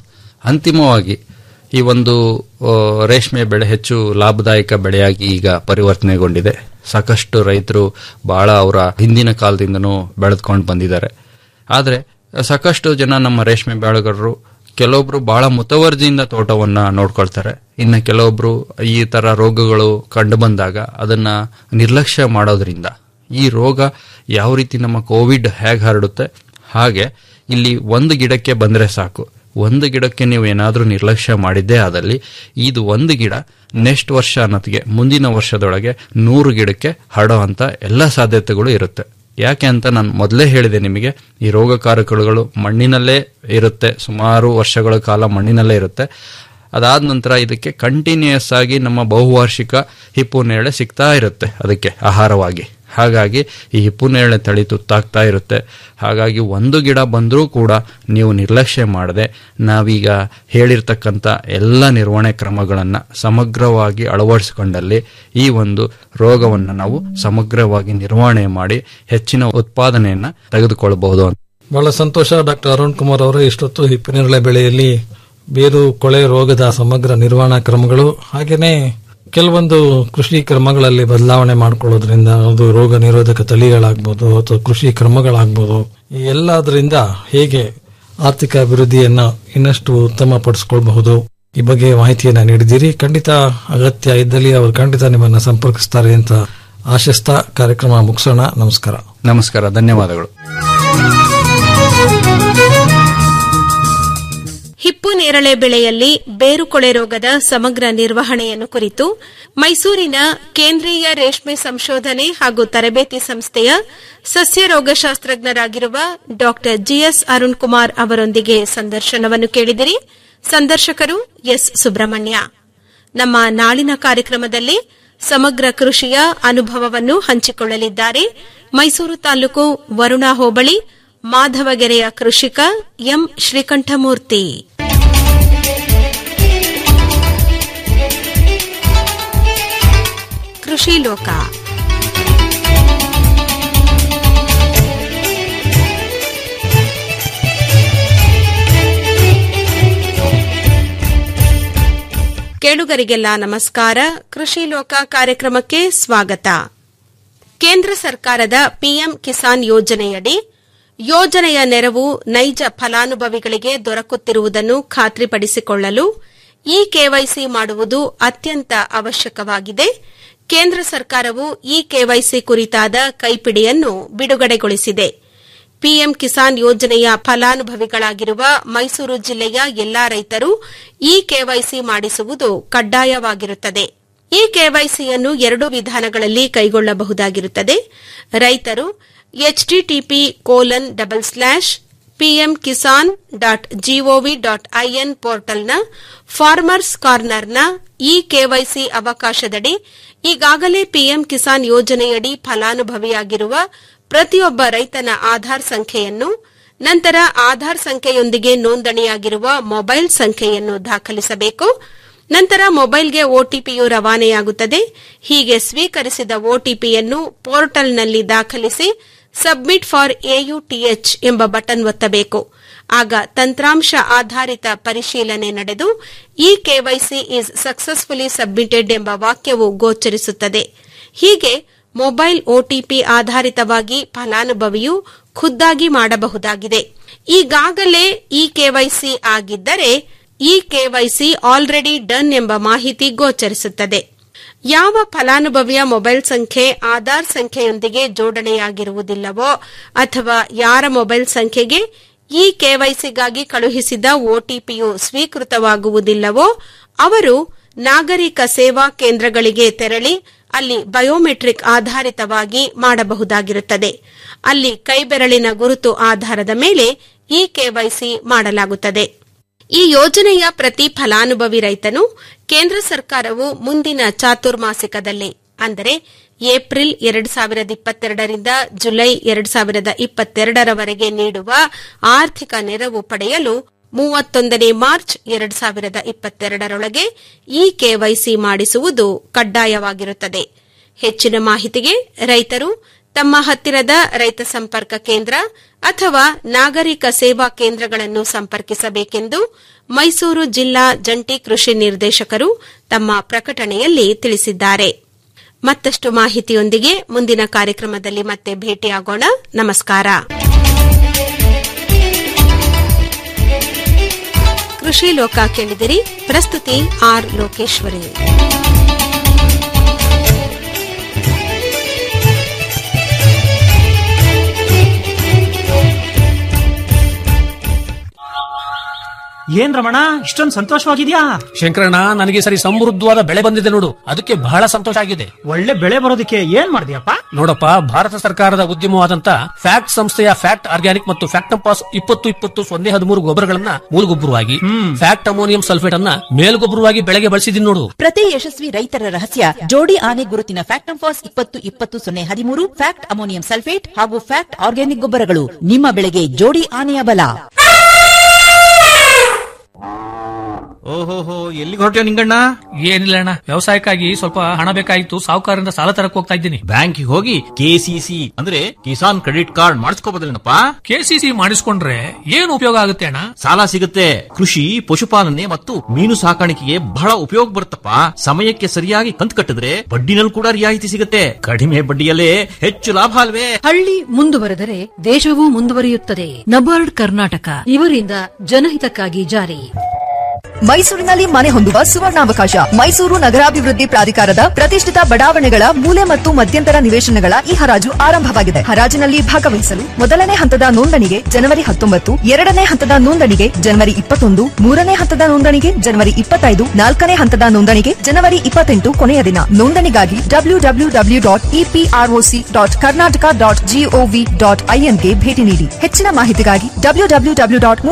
ಅಂತಿಮವಾಗಿ ಈ ಒಂದು ಆ, ರೇಷ್ಮೆ ಬೆಳೆ ಹೆಚ್ಚು ಲಾಭದಾಯಕ ಬೆಳೆಯಾಗಿ ಈಗ ಪರಿವರ್ತನೆಗೊಂಡಿದೆ ಸಾಕಷ್ಟು ರೈತರು ಬಹಳ ಅವರ ಹಿಂದಿನ ಕಾಲದಿಂದನೂ ಬೆಳೆದುಕೊಂಡು ಬಂದಿದ್ದಾರೆ ಆದರೆ ಸಾಕಷ್ಟು ಜನ ನಮ್ಮ ರೇಷ್ಮೆ ಬೆಳೆಗಾರರು ಕೆಲವೊಬ್ರು ಬಹಳ ಮುತುವರ್ಜಿಯಿಂದ ತೋಟವನ್ನ ನೋಡ್ಕೊಳ್ತಾರೆ ಇನ್ನು ಕೆಲವೊಬ್ರು ಈ ತರ ರೋಗಗಳು ಕಂಡು ಬಂದಾಗ ಅದನ್ನ ನಿರ್ಲಕ್ಷ್ಯ ಮಾಡೋದ್ರಿಂದ ಈ ರೋಗ ಯಾವ ರೀತಿ ನಮ್ಮ ಕೋವಿಡ್ ಹೇಗೆ ಹರಡುತ್ತೆ ಹಾಗೆ ಇಲ್ಲಿ ಒಂದು ಗಿಡಕ್ಕೆ ಬಂದ್ರೆ ಸಾಕು ಒಂದು ಗಿಡಕ್ಕೆ ನೀವು ಏನಾದರೂ ನಿರ್ಲಕ್ಷ್ಯ ಮಾಡಿದ್ದೇ ಆದಲ್ಲಿ ಇದು ಒಂದು ಗಿಡ ನೆಕ್ಸ್ಟ್ ವರ್ಷ ಅನ್ನೋತ್ತಿಗೆ ಮುಂದಿನ ವರ್ಷದೊಳಗೆ ನೂರು ಗಿಡಕ್ಕೆ ಹರಡುವಂತ ಎಲ್ಲ ಸಾಧ್ಯತೆಗಳು ಇರುತ್ತೆ ಯಾಕೆ ಅಂತ ನಾನು ಮೊದಲೇ ಹೇಳಿದೆ ನಿಮಗೆ ಈ ರೋಗಕಾರಕಗಳು ಮಣ್ಣಿನಲ್ಲೇ ಇರುತ್ತೆ ಸುಮಾರು ವರ್ಷಗಳ ಕಾಲ ಮಣ್ಣಿನಲ್ಲೇ ಇರುತ್ತೆ ಅದಾದ ನಂತರ ಇದಕ್ಕೆ ಕಂಟಿನ್ಯೂಯಸ್ ಆಗಿ ನಮ್ಮ ಬಹುವಾರ್ಷಿಕ ಹಿಪ್ಪು ನೇರಳೆ ಸಿಗ್ತಾ ಇರುತ್ತೆ ಅದಕ್ಕೆ ಆಹಾರವಾಗಿ ಹಾಗಾಗಿ ಈ ಹಿಪ್ಪುನೇರಳೆ ತಳಿ ತುತ್ತಾಗ್ತಾ ಇರುತ್ತೆ ಹಾಗಾಗಿ ಒಂದು ಗಿಡ ಬಂದರೂ ಕೂಡ ನೀವು ನಿರ್ಲಕ್ಷ್ಯ ಮಾಡದೆ ನಾವೀಗ ಹೇಳಿರ್ತಕ್ಕಂಥ ಎಲ್ಲ ನಿರ್ವಹಣೆ ಕ್ರಮಗಳನ್ನು ಸಮಗ್ರವಾಗಿ ಅಳವಡಿಸಿಕೊಂಡಲ್ಲಿ ಈ ಒಂದು ರೋಗವನ್ನು ನಾವು ಸಮಗ್ರವಾಗಿ ನಿರ್ವಹಣೆ ಮಾಡಿ ಹೆಚ್ಚಿನ ಉತ್ಪಾದನೆಯನ್ನು ತೆಗೆದುಕೊಳ್ಳಬಹುದು ಅಂತ ಬಹಳ ಸಂತೋಷ ಡಾಕ್ಟರ್ ಅರುಣ್ ಕುಮಾರ್ ಅವರೇ ಇಷ್ಟೊತ್ತು ಹಿಪ್ಪಿನೇರಳೆ ಬೆಳೆಯಲ್ಲಿ ಬೇರು ಕೊಳೆ ರೋಗದ ಸಮಗ್ರ ನಿರ್ವಹಣಾ ಕ್ರಮಗಳು ಹಾಗೇನೆ ಕೆಲವೊಂದು ಕೃಷಿ ಕ್ರಮಗಳಲ್ಲಿ ಬದಲಾವಣೆ ಮಾಡಿಕೊಳ್ಳೋದ್ರಿಂದ ಅದು ರೋಗ ನಿರೋಧಕ ತಳಿಗಳಾಗ್ಬೋದು ಅಥವಾ ಕೃಷಿ ಕ್ರಮಗಳಾಗ್ಬೋದು ಈ ಎಲ್ಲದರಿಂದ ಹೇಗೆ ಆರ್ಥಿಕ ಅಭಿವೃದ್ಧಿಯನ್ನ ಇನ್ನಷ್ಟು ಉತ್ತಮಪಡಿಸಿಕೊಳ್ಳಬಹುದು ಈ ಬಗ್ಗೆ ಮಾಹಿತಿಯನ್ನ ನೀಡಿದ್ದೀರಿ ಖಂಡಿತ ಅಗತ್ಯ ಇದ್ದಲ್ಲಿ ಅವರು ಖಂಡಿತ ನಿಮ್ಮನ್ನ ಸಂಪರ್ಕಿಸ್ತಾರೆ ಅಂತ ಆಶಿಸ್ತಾ ಕಾರ್ಯಕ್ರಮ ಮುಗಿಸೋಣ ನಮಸ್ಕಾರ ನಮಸ್ಕಾರ ಧನ್ಯವಾದಗಳು ಹಿಪ್ಪು ನೇರಳೆ ಬೆಳೆಯಲ್ಲಿ ಬೇರುಕೊಳೆ ರೋಗದ ಸಮಗ್ರ ನಿರ್ವಹಣೆಯನ್ನು ಕುರಿತು ಮೈಸೂರಿನ ಕೇಂದ್ರೀಯ ರೇಷ್ಮೆ ಸಂಶೋಧನೆ ಹಾಗೂ ತರಬೇತಿ ಸಂಸ್ಥೆಯ ಸಸ್ಯ ರೋಗಶಾಸ್ತ್ರಜ್ಞರಾಗಿರುವ ಡಾ ಜಿಎಸ್ ಅರುಣ್ ಕುಮಾರ್ ಅವರೊಂದಿಗೆ ಸಂದರ್ಶನವನ್ನು ಕೇಳಿದಿರಿ ಸಂದರ್ಶಕರು ಎಸ್ ಸುಬ್ರಹ್ಮಣ್ಯ ನಮ್ಮ ನಾಳಿನ ಕಾರ್ಯಕ್ರಮದಲ್ಲಿ ಸಮಗ್ರ ಕೃಷಿಯ ಅನುಭವವನ್ನು ಹಂಚಿಕೊಳ್ಳಲಿದ್ದಾರೆ ಮೈಸೂರು ತಾಲೂಕು ವರುಣಾ ಹೋಬಳಿ ಮಾಧವಗೆರೆಯ ಕೃಷಿಕ ಎಂ ಶ್ರೀಕಂಠಮೂರ್ತಿ ಕೃಷಿ ಲೋಕ ಕೇಳುಗರಿಗೆಲ್ಲ ನಮಸ್ಕಾರ ಕೃಷಿ ಲೋಕ ಕಾರ್ಯಕ್ರಮಕ್ಕೆ ಸ್ವಾಗತ ಕೇಂದ್ರ ಸರ್ಕಾರದ ಪಿಎಂ ಕಿಸಾನ್ ಯೋಜನೆಯಡಿ ಯೋಜನೆಯ ನೆರವು ನೈಜ ಫಲಾನುಭವಿಗಳಿಗೆ ದೊರಕುತ್ತಿರುವುದನ್ನು ಖಾತ್ರಿಪಡಿಸಿಕೊಳ್ಳಲು ಇ ಕೆವೈಸಿ ಮಾಡುವುದು ಅತ್ಯಂತ ಅವಶ್ಯಕವಾಗಿದೆ ಕೇಂದ್ರ ಸರ್ಕಾರವು ಇ ಕೆವೈಸಿ ಕುರಿತಾದ ಕೈಪಿಡಿಯನ್ನು ಬಿಡುಗಡೆಗೊಳಿಸಿದೆ ಪಿಎಂ ಕಿಸಾನ್ ಯೋಜನೆಯ ಫಲಾನುಭವಿಗಳಾಗಿರುವ ಮೈಸೂರು ಜಿಲ್ಲೆಯ ಎಲ್ಲಾ ರೈತರು ಇ ಕೆವೈಸಿ ಮಾಡಿಸುವುದು ಕಡ್ಡಾಯವಾಗಿರುತ್ತದೆ ಈ ಕೆವೈಸಿಯನ್ನು ಎರಡು ವಿಧಾನಗಳಲ್ಲಿ ಕೈಗೊಳ್ಳಬಹುದಾಗಿರುತ್ತದೆ ರೈತರು HTTP colon double slash PM Kisan dot GOV dot IN ಪೋರ್ಟಲ್ನ ಫಾರ್ಮರ್ಸ್ ಕಾರ್ನರ್ನ ಇ ಕೆವೈಸಿ ಅವಕಾಶದಡಿ ಈಗಾಗಲೇ ಪಿಎಂ ಕಿಸಾನ್ ಯೋಜನೆಯಡಿ ಫಲಾನುಭವಿಯಾಗಿರುವ ಪ್ರತಿಯೊಬ್ಬ ರೈತನ ಆಧಾರ್ ಸಂಖ್ಯೆಯನ್ನು ನಂತರ ಆಧಾರ್ ಸಂಖ್ಯೆಯೊಂದಿಗೆ ನೋಂದಣಿಯಾಗಿರುವ ಮೊಬೈಲ್ ಸಂಖ್ಯೆಯನ್ನು ದಾಖಲಿಸಬೇಕು ನಂತರ ಮೊಬೈಲ್ಗೆ ಒಟಿಪಿಯು ರವಾನೆಯಾಗುತ್ತದೆ ಹೀಗೆ ಸ್ವೀಕರಿಸಿದ ಒಟಿಪಿಯನ್ನು ಪೋರ್ಟಲ್ನಲ್ಲಿ ದಾಖಲಿಸಿ ಸಬ್ಮಿಟ್ ಫಾರ್ ಎಯುಟಿಎಚ್ ಎಂಬ ಬಟನ್ ಒತ್ತಬೇಕು ಆಗ ತಂತ್ರಾಂಶ ಆಧಾರಿತ ಪರಿಶೀಲನೆ ನಡೆದು E KYC is successfully submitted ಎಂಬ ವಾಕ್ಯವು ಗೋಚರಿಸುತ್ತದೆ ಹೀಗೆ ಮೊಬೈಲ್ ಒಟಿಪಿ ಆಧಾರಿತವಾಗಿ ಫಲಾನುಭವಿಯು ಖುದ್ದಾಗಿ ಮಾಡಬಹುದಾಗಿದೆ ಈಗಾಗಲೇ ಇ ಕೆವೈಸಿ ಆಗಿದ್ದರೆ ಇ ಕೆವೈಸಿ ಆಲ್ರೆಡಿ ಡನ್ ಎಂಬ ಮಾಹಿತಿ ಗೋಚರಿಸುತ್ತದೆ ಯಾವ ಫಲಾನುಭವಿಯ ಮೊಬೈಲ್ ಸಂಖ್ಯೆ ಆಧಾರ್ ಸಂಖ್ಯೆಯೊಂದಿಗೆ ಜೋಡಣೆಯಾಗಿರುವುದಿಲ್ಲವೋ ಅಥವಾ ಯಾರ ಮೊಬೈಲ್ ಸಂಖ್ಯೆಗೆ ಈ ಕೆವೈಸಿಗಾಗಿ ಕಳುಹಿಸಿದ ಒಟಿಪಿಯು ಸ್ವೀಕೃತವಾಗುವುದಿಲ್ಲವೋ ಅವರು ನಾಗರಿಕ ಸೇವಾ ಕೇಂದ್ರಗಳಿಗೆ ತೆರಳಿ ಅಲ್ಲಿ ಬಯೋಮೆಟ್ರಿಕ್ ಆಧಾರಿತವಾಗಿ ಮಾಡಬಹುದಾಗಿರುತ್ತದೆ ಅಲ್ಲಿ ಕೈಬೆರಳಿನ ಗುರುತು ಆಧಾರದ ಮೇಲೆ ಈ ಕೆವೈಸಿ ಮಾಡಲಾಗುತ್ತದೆ ಈ ಯೋಜನೆಯ ಪ್ರತಿ ಫಲಾನುಭವಿ ರೈತನು ಕೇಂದ್ರ ಸರ್ಕಾರವು ಮುಂದಿನ ಚಾತುರ್ಮಾಸಿಕದಲ್ಲಿ ಅಂದರೆ ಏಪ್ರಿಲ್ ಎರಡು ಸಾವಿರದ ಇಪ್ಪತ್ತೆರಡರಿಂದ ಜುಲೈ ಎರಡು ಸಾವಿರದ ಇಪ್ಪತ್ತೆರಡರವರೆಗೆ ನೀಡುವ ಆರ್ಥಿಕ ನೆರವು ಪಡೆಯಲು ಮೂವತ್ತೊಂದನೇ ಮಾರ್ಚ್ ಎರಡು ಸಾವಿರದ ಇಪ್ಪತ್ತೆರಡರೊಳಗೆ ಈ ಕೆವೈಸಿ ಮಾಡಿಸುವುದು ಕಡ್ಡಾಯವಾಗಿರುತ್ತದೆ ಹೆಚ್ಚಿನ ಮಾಹಿತಿಗೆ ರೈತರು ತಮ್ಮ ಹತ್ತಿರದ ರೈತ ಸಂಪರ್ಕ ಕೇಂದ್ರ ಅಥವಾ ನಾಗರಿಕ ಸೇವಾ ಕೇಂದ್ರಗಳನ್ನು ಸಂಪರ್ಕಿಸಬೇಕೆಂದು ಮೈಸೂರು ಜಿಲ್ಲಾ ಜಂಟಿ ಕೃಷಿ ನಿರ್ದೇಶಕರು ತಮ್ಮ ಪ್ರಕಟಣೆಯಲ್ಲಿ ತಿಳಿಸಿದ್ದಾರೆ ಮತ್ತಷ್ಟು ಮಾಹಿತಿಯೊಂದಿಗೆ ಮುಂದಿನ ಕಾರ್ಯಕ್ರಮದಲ್ಲಿ ಮತ್ತೆ ಭೇಟಿಯಾಗೋಣ ನಮಸ್ಕಾರ ಕೃಷಿ ಲೋಕ ಕೇಳಿದಿರಿ ಪ್ರಸ್ತುತಿ ಆರ್ ಲೋಕೇಶ್ವರಿ ಏನ್ ರಮಣ ಇಷ್ಟೊಂದು ಸಂತೋಷವಾಗಿದ್ಯಾ ಶಂಕರಣ್ಣ ನನಗೆ ಈ ಸರಿ ಸಮೃದ್ಧವಾದ ಬೆಳೆ ಬಂದಿದೆ ನೋಡು ಅದಕ್ಕೆ ಬಹಳ ಸಂತೋಷ ಆಗಿದೆ ಒಳ್ಳೆ ಬೆಳೆ ಬರೋದಕ್ಕೆ ಏನ್ ಮಾಡಿದ್ಯಪ್ಪ ನೋಡಪ್ಪ ಭಾರತ ಸರ್ಕಾರದ ಉದ್ಯಮವಾದಂತ ಫ್ಯಾಕ್ಟ್ ಸಂಸ್ಥೆಯ ಫ್ಯಾಕ್ಟ್ ಆರ್ಗ್ಯಾನಿಕ್ ಮತ್ತು ಫ್ಯಾಕ್ಟಂಪಾಸ್ ಇಪ್ಪತ್ತು ಇಪ್ಪತ್ತು ಸೊನ್ನೆ ಹದಿಮೂರು ಗೊಬ್ಬರಗಳನ್ನ ಮೂಲಗೊಬ್ಬರವಾಗಿ ಫ್ಯಾಕ್ಟ್ ಅಮೋನಿಯಂ ಸಲ್ಫೇಟ್ ಅನ್ನ ಮೇಲ್ಗೊಬ್ಬರವಾಗಿ ಬೆಳೆಗೆ ಬಳಸಿದೀನಿ ನೋಡು ಪ್ರತಿ ಯಶಸ್ವಿ ರೈತರ ರಹಸ್ಯ ಜೋಡಿ ಆನೆ ಗುರುತಿನ ಫ್ಯಾಕ್ಟ್ ಫಾಸ್ ಇಪ್ಪತ್ತು ಇಪ್ಪತ್ತು ಸೊನ್ನೆ ಹದಿಮೂರು ಫ್ಯಾಕ್ಟ್ ಅಮೋನಿಯಂ ಸಲ್ಫೇಟ್ ಹಾಗೂ ಫ್ಯಾಕ್ಟ್ ಆರ್ಗ್ಯಾನಿಕ್ ಗೊಬ್ಬರಗಳು ನಿಮ್ಮ ಬೆಳೆಗೆ ಜೋಡಿ ಆನೆಯ ಬಲ ಓಹೋಹೋ ಎಲ್ಲಿಗೆ ಹೊರಟ್ಯೋ ನಿಂಗಣ್ಣ ಏನಿಲ್ಲ ಅಣ್ಣ ವ್ಯವಸಾಯಕ್ಕಾಗಿ ಸ್ವಲ್ಪ ಹಣ ಬೇಕಾಗಿತ್ತು ಸಾಹುಕಾರರಿಂದ ಸಾಲ ತರಕ್ ಹೋಗ್ತಾ ಇದ್ದೀನಿ ಬ್ಯಾಂಕಿಗೆ ಹೋಗಿ ಕೆಸಿಸಿ ಅಂದ್ರೆ ಕಿಸಾನ್ ಕ್ರೆಡಿಟ್ ಕಾರ್ಡ್ ಮಾಡಿಸ್ಕೋಬೋದಲ್ಲೇನಪ್ಪ ಕೆಸಿಸಿ ಮಾಡಿಸ್ಕೊಂಡ್ರೆ ಏನು ಉಪಯೋಗ ಆಗುತ್ತೆ ಅಣ್ಣ ಸಾಲ ಸಿಗುತ್ತೆ ಕೃಷಿ ಪಶುಪಾಲನೆ ಮತ್ತು ಮೀನು ಸಾಕಾಣಿಕೆಗೆ ಬಹಳ ಉಪಯೋಗ ಬರುತ್ತಪ್ಪ ಸಮಯಕ್ಕೆ ಸರಿಯಾಗಿ ಕಂತು ಕಟ್ಟಿದ್ರೆ ಬಡ್ಡಿನಲ್ಲಿ ಕೂಡ ರಿಯಾಯಿತಿ ಸಿಗುತ್ತೆ ಕಡಿಮೆ ಬಡ್ಡಿಯಲ್ಲೇ ಹೆಚ್ಚು ಲಾಭ ಅಲ್ವೇ ಹಳ್ಳಿ ಮುಂದುವರೆದರೆ ದೇಶವೂ ಮುಂದುವರಿಯುತ್ತದೆ ನಬಾರ್ಡ್ ಕರ್ನಾಟಕ ಇವರಿಂದ ಜನಹಿತಕ್ಕಾಗಿ ಜಾರಿ ಮೈಸೂರಿನಲ್ಲಿ ಮನೆ ಹೊಂದುವ ಸುವರ್ಣಾವಕಾಶ ಮೈಸೂರು ನಗರಾಭಿವೃದ್ಧಿ ಪ್ರಾಧಿಕಾರದ ಪ್ರತಿಷ್ಠಿತ ಬಡಾವಣೆಗಳ ಮೂಲೆ ಮತ್ತು ಮಧ್ಯಂತರ ನಿವೇಶನಗಳ ಈ ಹರಾಜು ಆರಂಭವಾಗಿದೆ ಹರಾಜಿನಲ್ಲಿ ಭಾಗವಹಿಸಲು ಮೊದಲನೇ ಹಂತದ ನೋಂದಣಿಗೆ ಜನವರಿ ಹತ್ತೊಂಬತ್ತು ಎರಡನೇ ಹಂತದ ನೋಂದಣಿಗೆ ಜನವರಿ ಇಪ್ಪತ್ತೊಂದು ಮೂರನೇ ಹಂತದ ನೋಂದಣಿಗೆ ಜನವರಿ ಇಪ್ಪತ್ತೈದು ನಾಲ್ಕನೇ ಹಂತದ ನೋಂದಣಿಗೆ ಜನವರಿ ಇಪ್ಪತ್ತೆಂಟು ಕೊನೆಯ ದಿನ ನೋಂದಣಿಗಾಗಿ W W W dot EPROC dot Karnataka dot GOV dot ಐಎನ್ಗೆ ಭೇಟಿ ನೀಡಿ ಹೆಚ್ಚಿನ ಮಾಹಿತಿಗಾಗಿ ಡಬ್ಲ್ಯೂ ಡಬ್ಲ್ಯೂ ಡಬ್ಲ್ಯೂ ಡಾಟ್